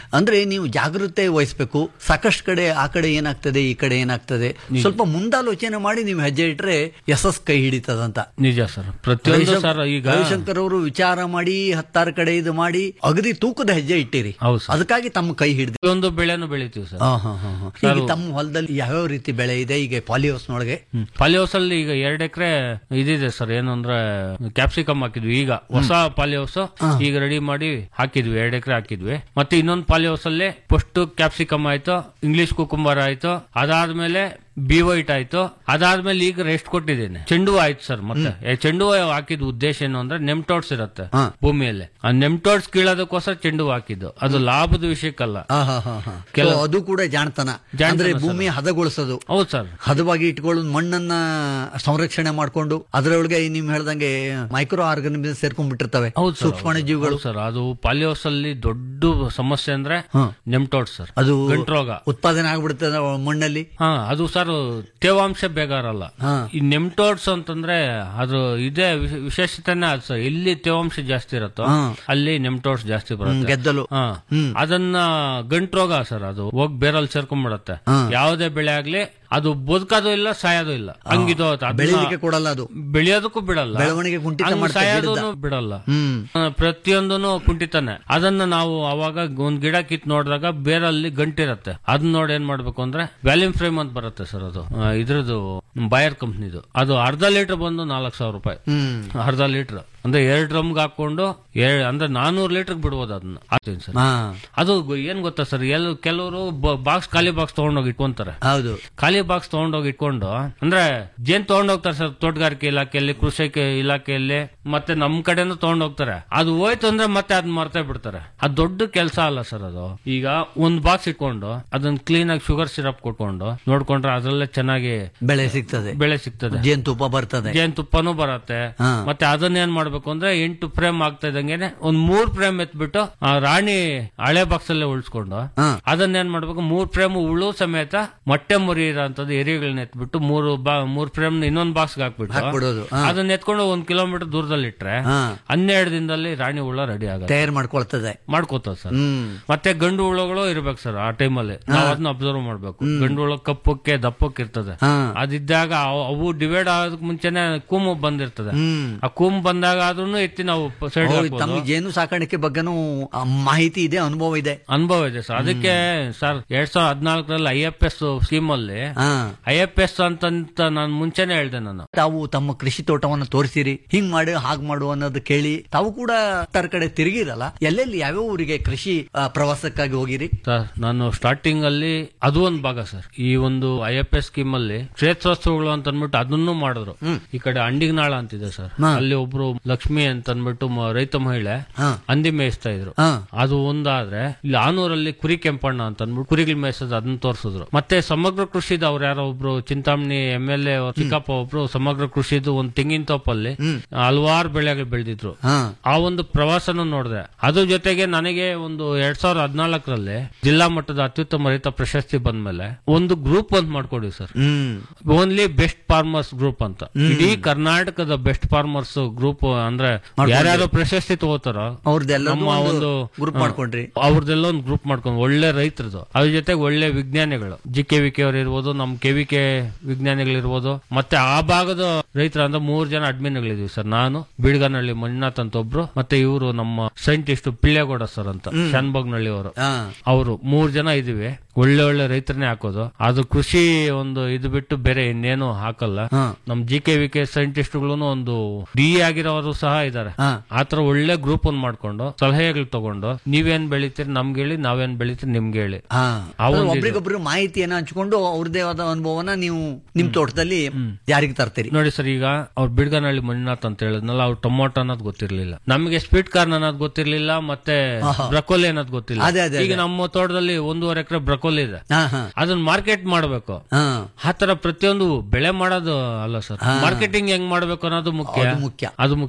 ಅಂದ್ರೆ ನೀವು ಜಾಗೃತೆ ವಹಿಸ್ಬೇಕು ಸಾಕಷ್ಟು ಕಡೆ ಆ ಕಡೆ ಏನಾಗ್ತದೆ ಈ ಕಡೆ ಏನಾಗ್ತದೆ ಸ್ವಲ್ಪ ಮುಂದಾಲೋಚನೆ ಮಾಡಿ ನೀವು ಹೆಜ್ಜೆ ಇಟ್ರೆ ಯಶಸ್ ಕೈ ಹಿಡಿತದಂತ
ನಿಜ ಸರ್ ಪ್ರತಿಯೊಂದು
ರವಿಶಂಕರ್-
ಸರ್ ಈಗ
ರವಿಶಂಕರ್ ಅವರು ವಿಚಾರ ಮಾಡಿ ಹತ್ತಾರು ಕಡೆ ಇದು ಮಾಡಿ ಅಗದಿ ತೂಕದ ಹೆಜ್ಜೆ ಇಟ್ಟಿರಿ
ಹೌದು ಸರ್.
ಅದಕ್ಕಾಗಿ ತಮ್ಮ ಕೈ ಹಿಡಿದು
ಒಂದು ಬೆಳೆನೂ ಬೆಳಿತೀವಿ ಸರ್
ಹಾ ಹಾ ಹಾ ಹಾ. ಈಗ ತಮ್ಮ ಹೊಲದಲ್ಲಿ ಯಾವ್ಯಾವ ರೀತಿ ಬೆಳೆ ಇದೆ ಈಗ ಪಾಲಿಹೌಸ್ನೊಳಗೆ
ಪಾಲಿಹೌಸ್ ಅಲ್ಲಿ ಈಗ ಎರಡ್ ಎಕರೆ ಇದಿದೆ ಸರ್ ಏನು ಅಂದ್ರೆ ಕ್ಯಾಪ್ಸಿಕಮ್ ಹಾಕಿದ್ವಿ ಈಗ ಹೊಸ ಪಾಲಿಹೌಸ್ ಈಗ ರೆಡಿ ಮಾಡಿ ಹಾಕಿದ್ವಿ ಎರಡ್ ಎಕರೆ ಹಾಕಿದ್ವಿ ಮತ್ತೆ ಇನ್ನೊಂದು ಪಾಲಿಹೌಸ್ ಅಲ್ಲಿ ಫಸ್ಟ್ ಕ್ಯಾಪ್ಸಿಕಮ್ ಆಯ್ತು ಇಂಗ್ಲಿಷ್ ಕುಕುಂಬರ್ ಆಯ್ತು ಅದಾದ್ಮೇಲೆ ಬಿ ವೈಟ್ ಆಯ್ತು ಅದಾದ್ಮೇಲೆ ಈಗ ರೆಸ್ಟ್ ಕೊಟ್ಟಿದ್ದೇನೆ ಚೆಂಡು ಹೂ ಆಯ್ತು ಸರ್ ಮತ್ತೆ ಏ, ಚೆಂಡು ಹೂ ಹಾಕಿದ ಉದ್ದೇಶ ಏನು ಅಂದ್ರೆ ನೆಮ್ಟೋಡ್ಸ್ ಇರುತ್ತೆ
ಹಾ.
ಭೂಮಿಯಲ್ಲಿ ಆ ನೆಮ್ಟೋಡ್ಸ್ ಕೀಳೋದಕ್ಕೋಸ್ಕರ ಚೆಂಡು ಹೂ ಹಾಕಿದ್ದು ಅದು ಲಾಭದ ವಿಷಯಕ್ಕಲ್ಲ
ಹಾ ಹಾ ಹಾ ಹಾ
ಕೆಲ-
So, ಅದು ಕೂಡ ಜಾಣತನ
ಜಾಣತನ
ಅಂದ್ರೆ
ಸರ್.
ಭೂಮಿ ಹದಗೊಳಿಸೋದು
ಹೌದು ಸರ್
ಹದವಾಗಿ ಇಟ್ಕೊಳ್ಳೋದು ಮಣ್ಣನ್ನ ಸಂರಕ್ಷಣೆ ಮಾಡ್ಕೊಂಡು ಅದರೊಳಗೆ ನೀವು ಹೇಳ್ದಂಗೆ ಮೈಕ್ರೋ ಆರ್ಗನಿಸಮ್ ಸೇರ್ಕೊಂಡ್ಬಿಟ್ಟಿರ್ತವೆ
ಹೌದು ಸರ್,
ಸೂಕ್ಷ್ಮ
ಹೌದು.
ಜೀವಿಗಳು
ಹೌದು ಸರ್ ಅದು ಪಾಲಿಯೋಸ್ ಅಲ್ಲಿ ದೊಡ್ಡ ಸಮಸ್ಯೆ ಅಂದ್ರೆ
ಹಾ.
ನೆಮ್ಟೋಡ್ ಸರ್
ಅದು
ಗಂಟ್ರೋಗ
ಉತ್ಪಾದನೆ ಆಗ್ಬಿಡ್ತದೆ ಮಣ್ಣಲ್ಲಿ
ಹಾ ಅದು ಸರ್ ತೇವಾಂಶ ಬೇಗ ಇರಲ್ಲ
ಹಾ.
ಈ ನೆಮ್ಟೋಡ್ಸ್ ಅಂತಂದ್ರೆ ಅದು ಇದೇ ವಿಶ್- ವಿಶೇಷತೆನೇ ಅದು ಸರ್ ಎಲ್ಲಿ ತೇವಾಂಶ ಜಾಸ್ತಿ ಇರುತ್ತೋ
ಹಾ.
ಅಲ್ಲಿ ನೆಮ್ಟೋಡ್ಸ್ ಜಾಸ್ತಿ
ಹ್ಮ್,
ಬರುತ್ತೆ
ಗೆದ್ದಲು
ಹಾ.
ಹ್ಮ್.
ಅದನ್ನ ಗಂಟ್ರೋಗ ಸರ್ ಅದು ಹೋಗಿ ಬೇರಲ್ಲಿ ಸೇರ್ಕೊಂಡ್ಬಿಡತ್ತೆ
ಹಾ.
ಯಾವುದೇ ಬೆಳೆ ಆಗ್ಲಿ ಅದು ಬದುಕೋದು ಇಲ್ಲ ಸಾಯೋದು ಇಲ್ಲ ಹಂಗಿದು ಅದನ್ನ
ಬೆಳಿಲಿಕ್ಕೆ ಕೊಡಲ್ಲ ಅದು
ಬೆಳೆಯೋದಕ್ಕೂ ಬಿಡಲ್ಲ
ಬೆಳವಣಿಗೆ ಕುಂಠಿತ
ಹಂಗ್
ಮಾಡ್ತದೆ
ಸಾಯೋದೂನು
ಗಿಡದ.
ಬಿಡಲ್ಲ
ಹ್ಮ್
ಆ, ಪ್ರತಿಯೊಂದನು ಕುಂಟಿತಾನೆ ಅದನ್ನ ನಾವು ಅವಾಗ ಒಂದ್ ಗಿಡ ಕಿತ್ ನೋಡಿದಾಗ ಬೇರಲ್ಲಿ ಗಂಟಿರತ್ತೆ ಅದನ್ನ ನೋಡಿ ಏನ್ ಮಾಡ್ಬೇಕು ಅಂದ್ರೆ ವ್ಯಾಲ್ಯೂಮ್ ಫ್ರೇಮ್ ಅಂತ ಬರುತ್ತೆ ಸರ್ ಅದು ಆ, ಇದ್ರದ್ದು ಬಾಯರ್ ಕಂಪ್ನಿದು ಅದು ಅರ್ಧ ಲೀಟರ್ ಬಂದು ನಾಲ್ಕು ಸಾವಿರ ರೂಪಾಯಿ
ಹ್ಮ್
ಅರ್ಧ ಲೀಟರ್ ಅಂದ್ರೆ ಎರಡ್ ಡ್ರಮ್ಗೆ ಹಾಕೊಂಡು ಎರಡ್ ಅಂದ್ರೆ ನಾನೂರು ಲೀಟರ್ ಬಿಡ್ಬೋದು ಅದನ್ನ ಹಾಕ್ತೀನಿ ಸರ್
ಹಾ
ಅದು ಗೊ- ಏನ್ ಗೊತ್ತಾ ಸರ್ ಎಲ್ ಕೆಲವರು ಬಾಕ್ಸ್ ಖಾಲಿ ಬಾಕ್ಸ್ ತಗೊಂಡೋಗಿ ಇಟ್ಕೊಂತಾರೆ
ಹೌದು
ಖಾಲಿ ಬಾಕ್ಸ್ ತಗೊಂಡೋಗಿ ಇಟ್ಕೊಂಡು ಅಂದ್ರೆ ಜೇನ್ ತಗೊಂಡೋಗ್ತಾರೆ ಸರ್ ತೋಟಗಾರಿಕೆ ಇಲಾಖೆಯಲ್ಲಿ ಕೃಷಿ ಇಲಾಖೆಯಲ್ಲಿ ಮತ್ತೆ ನಮ್ ಕಡೆನೂ ತಗೊಂಡೋಗ್ತಾರೆ ಅದು ಹೋಯ್ತು ಅಂದ್ರೆ ಮತ್ತೆ ಅದ್ ಮರ್ತೇ ಬಿಡ್ತಾರೆ ಅದು ದೊಡ್ಡ ಕೆಲಸ ಅಲ್ಲ ಸರ್ ಅದು ಈಗ ಒಂದ್ ಬಾಕ್ಸ್ ಇಟ್ಕೊಂಡು ಅದನ್ನ ಕ್ಲೀನ್ ಆಗಿ ಶುಗರ್ ಸಿರಪ್ ಕೊಟ್ಕೊಂಡು ನೋಡ್ಕೊಂಡ್ರೆ ಅದ್ರಲ್ಲೇ ಚೆನ್ನಾಗಿ
ಬೆಳೆ ಸಿಗ್ತದೆ
ಬೆಳೆ ಸಿಗ್ತದೆ
ಜೇನುತುಪ್ಪ ಬರ್ತದೆ
ಜೇನ್ ತುಪ್ಪನೂ ಬರತ್ತೆ
ಹಾ.
ಮತ್ತೆ ಅದನ್ನ ಏನ್ ಮಾಡ್ಬೇಕು ಅಂದ್ರೆ ಎಂಟು ಫ್ರೇಮ್ ಆಗ್ತಾ ಇದ್ದಂಗೆನೆ ಒಂದ್ ಮೂರ್ ಫ್ರೇಮ್ ಎತ್ಬಿಟ್ಟು ಆ ರಾಣಿ ಹಳೆ ಬಾಕ್ಸ್ ಅಲ್ಲೇ ಉಳಿಸ್ಕೊಂಡು
ಹಾ.
ಅದನ್ನ ಏನ್ ಮಾಡ್ಬೇಕು ಮೂರ್ ಫ್ರೇಮ್ ಉಳು ಸಮೇತ ಮೊಟ್ಟೆ ಮುರಿ ಇರೋಂಥದ್ದು ಎರಿಗಳನ್ನ ಎತ್ಬಿಟ್ಟು ಮೂರು ಬಾ ಮೂರ್ ಫ್ರೇಮ್ ಇನ್ನೊಂದ್ ಬಾಕ್ಸ್ ಹಾಕ್ಬಿಟ್ಟು
ಹಾಕ್ಬಿಡೋದು. ಹಾ.
ಅದನ್ನ ಎತ್ಕೊಂಡು ಒಂದ್ ಕಿಲೋಮೀಟರ್ ದೂರದಲ್ಲಿ ಇಟ್ರೆ
ಹಾ.
ಹನ್ನೆರಡು ದಿನದಲ್ಲಿ ರಾಣಿ ಹುಳ ರೆಡಿ ಆಗುತ್ತೆ
ತಯಾರು ಮಾಡ್ಕೊಳ್ತದೆ
ಮಾಡ್ಕೋತಾವ ಸರ್
ಹ್ಮ್
ಮತ್ತೆ ಗಂಡು ಹುಳಗಳು ಇರ್ಬೇಕು ಸರ್ ಆ ಟೈಮಲ್ಲಿ ನಾವು ಅದನ್ನ ಅಬ್ಸರ್ವ್ ಮಾಡ್ಬೇಕು ಗಂಡು ಹುಳ ಕಪ್ಪಕ್ಕೆ ದಪ್ಪಕ್ಕೆ ಇರ್ತದೆ
ಹಾ.
ಅದಿದ್ದಾಗ ಅವು- ಅವು ಡಿವೈಡ್ ಆಗೋದಕ್ಕೆ ಮುಂಚೆನೆ ಕೂಮು ಬಂದಿರ್ತದೆ
ಹ್ಮ್
ಆ ಕೂಮ್ ಬಂದಾಗ ಆದ್ರೂ ಎತ್ತಿ ನಾವು ಸೈಡ್
ಹೌದು, ತಮಗೆ ಜೇನು ಸಾಕಾಣಿಕೆ ಬಗ್ಗೆನೂ ಆ, ಮಾಹಿತಿ ಇದೆ ಅನುಭವ ಇದೆ
ಅನುಭವ ಇದೆ ಸರ್ ಅದಕ್ಕೆ ಸರ್ ಎರಡ್ ಸಾವಿರದ ಹದಿನಾಲ್ಕರಲ್ಲಿ ಐ ಎಫ್ ಎಸ್ ಸ್ಕೀಮ್ ಅಲ್ಲಿ
ಹಾ
ಐ ಎಫ್ ಎಸ್ ಅಂತಂತ ನಾನು ಮುಂಚೆನೆ ಹೇಳ್ದೆ ನಾನು
ತಾವು ತಮ್ಮ ಕೃಷಿ ತೋಟವನ್ನು ತೋರಿಸಿರಿ ಹಿಂಗ್ ಮಾಡು ಹಾಗ್ ಮಾಡು ಅನ್ನೋದು ಕೇಳಿ ತಾವು ಕೂಡ ತರ ಕಡೆ ತಿರುಗಿರಲ್ಲ ಎಲ್ಲೆಲ್ಲಿ ಯಾವ್ಯಾವ ಊರಿಗೆ ಕೃಷಿ ಆ, ಪ್ರವಾಸಕ್ಕಾಗಿ ಹೋಗಿರಿ
ಸರ್ ನಾನು ಸ್ಟಾರ್ಟಿಂಗ್ ಅಲ್ಲಿ ಅದು ಒಂದು ಭಾಗ ಸರ್ ಈ ಒಂದು ಐ ಎಫ್ ಎಸ್ ಸ್ಕೀಮ್ ಅಲ್ಲಿ ಕ್ಷೇತ್ರೋತ್ಸವಗಳು ಅಂತ ಅಂದ್ಬಿಟ್ಟು ಅದನ್ನು ಮಾಡಿದ್ರು ಈ ಕಡೆ ಅಂಡಿಗನಾಳ ಅಂತಿದೆ ಸರ್
ಹಾ.
ಅಲ್ಲಿ ಒಬ್ರು ಲಕ್ಷ್ಮಿ ಅಂತ ಅಂದ್ಬಿಟ್ಟು ಮ- ರೈತ ಮಹಿಳೆ
ಹಾ.
ಹಂದಿ ಮೇಯಿಸ್ತಾ ಇದ್ರು
ಹಾ
ಅದು ಒಂದಾದ್ರೆ ಇಲ್ಲಿ ಆನೂರಲ್ಲಿ ಕುರಿ ಕೆಂಪಣ್ಣ ಅಂತ ಅಂದ್ಬಿಟ್ಟು ಕುರಿಗಳು ಮೇಯಿಸೋದು ಅದನ್ನ ತೋರಿಸಿದ್ರು ಮತ್ತೆ ಸಮಗ್ರ ಕೃಷಿದ ಅವ್ರು ಯಾರೋ ಒಬ್ರು ಚಿಂತಾಮಣಿ ಎಂ ಎಲ್ ಎ ಚಿಕ್ಕಪ್ಪ ಒಬ್ರು ಸಮಗ್ರ ಕೃಷಿದು ಒಂದು ತೆಂಗಿನ ತೋಪಲ್ಲಿ ಹಲವಾರು ಬೆಳೆಗಳು ಬೆಳೆದಿದ್ರು
ಹಾ
ಆ ಒಂದು ಪ್ರವಾಸನ ನೋಡಿದೆ ಅದ್ರ ಜೊತೆಗೆ ನನಗೆ ಒಂದು ಎರಡ್ ಸಾವಿರದ ಹದಿನಾಲ್ಕರಲ್ಲಿ ಜಿಲ್ಲಾ ಮಟ್ಟದ ಅತ್ಯುತ್ತಮ ರೈತ ಪ್ರಶಸ್ತಿ ಬಂದ್ಮೇಲೆ ಒಂದು ಗ್ರೂಪ್ ಅಂತ ಮಾಡ್ಕೊಡಿ sir
hmm
only best farmers group ಅಂತ ಇಡೀ ಕರ್ನಾಟಕದ ಬೆಸ್ಟ್ ಫಾರ್ಮರ್ಸ್ ಗ್ರೂಪ್ ಅಂದ್ರೆ ಯಾರ್ಯಾರು ಪ್ರಶಸ್ತಿ ತಗೋತಾರೋ
ಅವ್ರದ್ದೆಲ್ಲ
ನಮ್ಮ ಒಂದು
ಗ್ರೂಪ್
ಹಾ,
ಮಾಡ್ಕೊಂಡ್ರಿ
ಅವ್ರದ್ದೆಲ್ಲ ಒಂದು ಗ್ರೂಪ್ ಮಾಡ್ಕೊಂಡು ಒಳ್ಳೆ ರೈತರದು ಅದ್ರ ಜೊತೆಗೆ ಒಳ್ಳೆ ವಿಜ್ಞಾನಿಗಳು ಜಿ ಕೆ ವಿ ಕೆ ಅವ್ರು ಇರ್ಬೋದು ನಮ್ ಕೆ ವಿ ಕೆ ವಿಜ್ಞಾನಿಗಳಿರ್ಬೋದು ಮತ್ತೆ ಆ ಭಾಗದ ರೈತರ ಅಂದ್ರೆ ಮೂರ್ ಜನ ಅಡ್ಮಿನ್ಗಳಿದ್ವಿ ಸರ್ ನಾನು ಬೀಡ್ಗನಹಳ್ಳಿ ಮಂಜುನಾಥ್ ಅಂತ ಒಬ್ರು ಮತ್ತೆ ಇವರು ನಮ್ಮ ಸೈಂಟಿಸ್ಟ್ ಪಿಳ್ಳೆಗೌಡ ಸರ್ ಅಂತ ಶಾನ್ಭೋಗ್ನಳ್ಳಿ ಅವರು
ಹಾ
ಅವರು ಮೂರ್ ಜನ ಇದೀವಿ ಒಳ್ಳೆ ಒಳ್ಳೆ ರೈತರನ್ನೇ ಹಾಕೋದು ಅದು ಕೃಷಿ ಒಂದು ಇದು ಬಿಟ್ಟು ಬೇರೆ ಇನ್ನೇನು ಹಾಕಲ್ಲ
ಹಾ.
ನಮ್ ಜಿ ಕೆ ವಿ ಕೆ ಸೈಂಟಿಸ್ಟ್ಗಳು ಒಂದು ಡಿ ಆಗಿರೋರು ಸಹ ಇದಾರೆ
ಹಾ.
ಆತರ ಒಳ್ಳೆ ಗ್ರೂಪ್ ಒಂದ್ ಮಾಡ್ಕೊಂಡು ಸಲಹೆಗಳು ತಗೊಂಡು ನೀವೇನ್ ಬೆಳಿತೀರಿ ನಮ್ಗೆ ಹೇಳಿ ನಾವೇನ್ ಬೆಳಿತೀರಿ ನಿಮ್ಗೆ ಹೇಳಿ
ಹಾ
ಆ ಒಂದು ಇದು.
ಒಬ್ರಿಗೊಬ್ರು ಮಾಹಿತಿಯನ್ನ ಹಂಚ್ಕೊಂಡು ಅವ್ರದೇ ಆದ ಅನುಭವನ ನೀವು ನಿಮ್ ತೋಟದಲ್ಲಿ ಜಾರಿಗೆ ತರ್ತೀರಿ
ನೋಡಿ ಸರ್ ಈಗ ಅವ್ರು ಬಿಡ್ಗನಹಳ್ಳಿ ಮಂಜುನಾಥ್ ಅಂತ ಹೇಳಿದ್ನಲ್ಲ ಅವ್ರು ಟೊಮೊಟೊ ಅನ್ನೋದು ಗೊತ್ತಿರ್ಲಿಲ್ಲ ನಮಗೆ ಸ್ವೀಟ್ ಕಾರ್ನ್ ಅನ್ನೋದು ಗೊತ್ತಿರ್ಲಿಲ್ಲ ಮತ್ತೆ ಬ್ರಕೋಲಿ ಅನ್ನೋದು ಗೊತ್ತಿಲ್ಲ
ಅದೇ, ಅದೇ,
ಈಗ ನಮ್ಮ ತೋಟದಲ್ಲಿ ಒಂದೂವರೆ ಎಕರೆ ಬ್ರಕೋಲಿ ಇದೆ
ಹಾ ಹಾ
ಅದನ್ನ ಮಾರ್ಕೆಟ್ ಮಾಡಬೇಕು
ಹಾ
ಆತರ ಪ್ರತಿಯೊಂದು ಬೆಳೆ ಮಾಡೋದು ಅಲ್ಲ ಸರ್ ಮಾರ್ಕೆಟಿಂಗ್ ಹೆಂಗ್ ಮಾಡ್ಬೇಕು ಅನ್ನೋದು ಮುಖ್ಯ
ಅದು ಮುಖ್ಯ.
ಅದು ಮುಖ್ಯ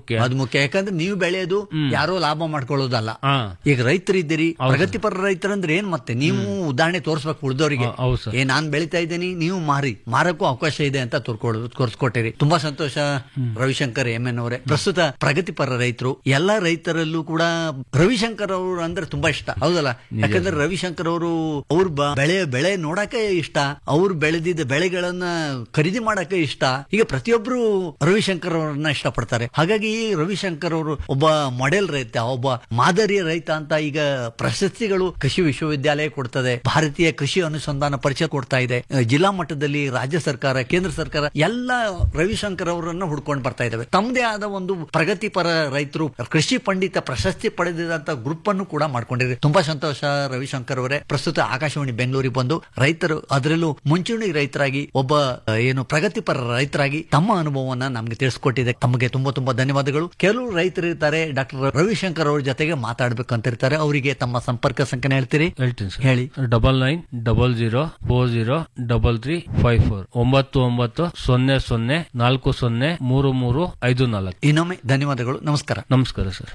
ಮುಖ್ಯ
ಅದು ಮುಖ್ಯ ಯಾಕಂದ್ರೆ ನೀವು ಬೆಳೆಯೋದು ಯಾರೋ ಲಾಭ ಮಾಡ್ಕೊಳ್ಳೋದಲ್ಲ
ಹಾ
ಈಗ ರೈತರಿದ್ದೀರಿ ಪ್ರಗತಿಪರ ರೈತರಂದ್ರೆ ಏನ್ ಮತ್ತೆ ನೀವು ಉದಾಹರಣೆ ತೋರಿಸ್ಬೇಕು ಉಳಿದವರಿಗೆ
ಹಾ, ಹೌದು ಸರ್.
ಏ ನಾನ್ ಬೆಳಿತಾ ಇದ್ದೀನಿ ನೀವು ಮಾರಿ ಮಾರಕ್ಕೂ ಅವಕಾಶ ಇದೆ ಅಂತ ತೋರ್ಕೊಳ್ಳೋದು ತೋರಿಸ್ಕೊಟ್ಟಿರಿ ತುಂಬಾ ಸಂತೋಷ ರವಿಶಂಕರ್ ಎಂ ಎನ್ ಅವರೇ ಪ್ರಸ್ತುತ ಪ್ರಗತಿಪರ ರೈತರು ಎಲ್ಲಾ ರೈತರಲ್ಲೂ ಕೂಡ ರವಿಶಂಕರ್ ಅವರು ಅಂದ್ರೆ ತುಂಬಾ ಇಷ್ಟ ಹೌದಲ್ಲ ಯಾಕಂದ್ರೆ ರವಿಶಂಕರ್ ಅವರು ಅವ್ರ ಬ- ಬೆಳೆ ಬೆಳೆ ನೋಡಕ್ಕೆ ಇಷ್ಟ ಅವ್ರು ಬೆಳೆದಿದ್ದ ಬೆಳೆಗಳನ್ನ ಖರೀದಿ ಮಾಡಕ್ಕೆ ಇಷ್ಟ ಈಗ ಪ್ರತಿಯೊಬ್ರು ರವಿಶಂಕರ್ ಅವರನ್ನ ಇಷ್ಟಪಡ್ತಾರೆ ಹಾಗಾಗಿ ರವಿಶಂಕರ್ ಅವರು ಒಬ್ಬ ಮಾಡೆಲ್ ರೈತ ಒಬ್ಬ ಮಾದರಿಯ ರೈತ ಅಂತ ಈಗ ಪ್ರಶಸ್ತಿಗಳು ಕೃಷಿ ವಿಶ್ವವಿದ್ಯಾಲಯ ಕೊಡ್ತದೆ ಭಾರತೀಯ ಕೃಷಿ ಅನುಸಂಧಾನ ಪರಿಷತ್ ಕೊಡ್ತಾ ಇದೆ ಅಹ್, ಜಿಲ್ಲಾ ಮಟ್ಟದಲ್ಲಿ ರಾಜ್ಯ ಸರ್ಕಾರ ಕೇಂದ್ರ ಸರ್ಕಾರ ಎಲ್ಲ ರವಿಶಂಕರ್ ಅವರನ್ನ ಹುಡ್ಕೊಂಡು ಬರ್ತಾ ಇದಾವೆ ತಮ್ಮದೇ ಆದ ಒಂದು ಪ್ರಗತಿಪರ ರೈತರು ಕೃಷಿ ಪಂಡಿತ ಪ್ರಶಸ್ತಿ ಪಡೆದಿದಂತ ಗ್ರೂಪ್ ಅನ್ನು ಕೂಡ ಮಾಡ್ಕೊಂಡಿದೆ ತುಂಬಾ ಸಂತೋಷ ರವಿಶಂಕರ್ ಅವರೇ ಪ್ರಸ್ತುತ ಆಕಾಶವಾಣಿ ಬೆಂಗಳೂರಿಗೆ ಬಂದು ರೈತರು ಅದರಲ್ಲೂ ಮುಂಚೂಣಿ ರೈತರಾಗಿ ಒಬ್ಬ ಅಹ್, ಏನು ಪ್ರಗತಿಪರ ರೈತರಾಗಿ ತಮ್ಮ ಅನುಭವವನ್ನ ನಮ್ಗೆ ತಿಳಿಸ್ಕೊಟ್ಟಿದೆ ತಮಗೆ ತುಂಬಾ ತುಂಬಾ ಧನ್ಯವಾದಗಳು ಕೆಲವು ರೈತರು ಇರ್ತಾರೆ ಡಾಕ್ಟರ್ ರವಿಶಂಕರ್ ಅವ್ರ ಜೊತೆಗೆ ಮಾತಾಡ್ಬೇಕಂತ ಇರ್ತಾರೆ ಅವರಿಗೆ ತಮ್ಮ ಸಂಪರ್ಕ ಸಂಖ್ಯೆ ಹೇಳ್ತೀರಿ
ಹೇಳ್ತೀನಿ ಸರ್
ಹೇಳಿ
double nine double zero four zero double three five four ಒಂಬತ್ತು ಒಂಬತ್ತು ಸೊನ್ನೆ ಸೊನ್ನೆ ನಾಲ್ಕು ಸೊನ್ನೆ ಮೂರು ಮೂರು ಐದು ನಾಲ್ಕು
ಇನ್ನೊಮ್ಮೆ ಧನ್ಯವಾದಗಳು ನಮಸ್ಕಾರ
ನಮಸ್ಕಾರ ಸರ್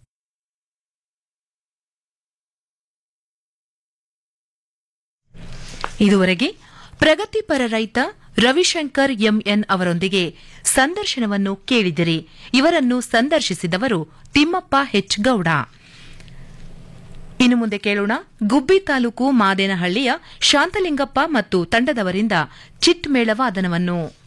ಇದುವರೆಗೆ ಪ್ರಗತಿಪರ ರೈತ ರವಿಶಂಕರ್ ಎಂಎನ್ ಅವರೊಂದಿಗೆ ಸಂದರ್ಶನವನ್ನು ಕೇಳಿದಿರಿ ಇವರನ್ನು ಸಂದರ್ಶಿಸಿದವರು ತಿಮ್ಮಪ್ಪ ಹೆಚ್ ಗೌಡ ಇನ್ನು ಮುಂದೆ ಕೇಳೋಣ ಗುಬ್ಬಿ ತಾಲೂಕು ಮಾದೇನಹಳ್ಳಿಯ ಶಾಂತಲಿಂಗಪ್ಪ ಮತ್ತು ತಂಡದವರಿಂದ ಚಿಟ್ ಮೇಳವಾದನವನ್ನು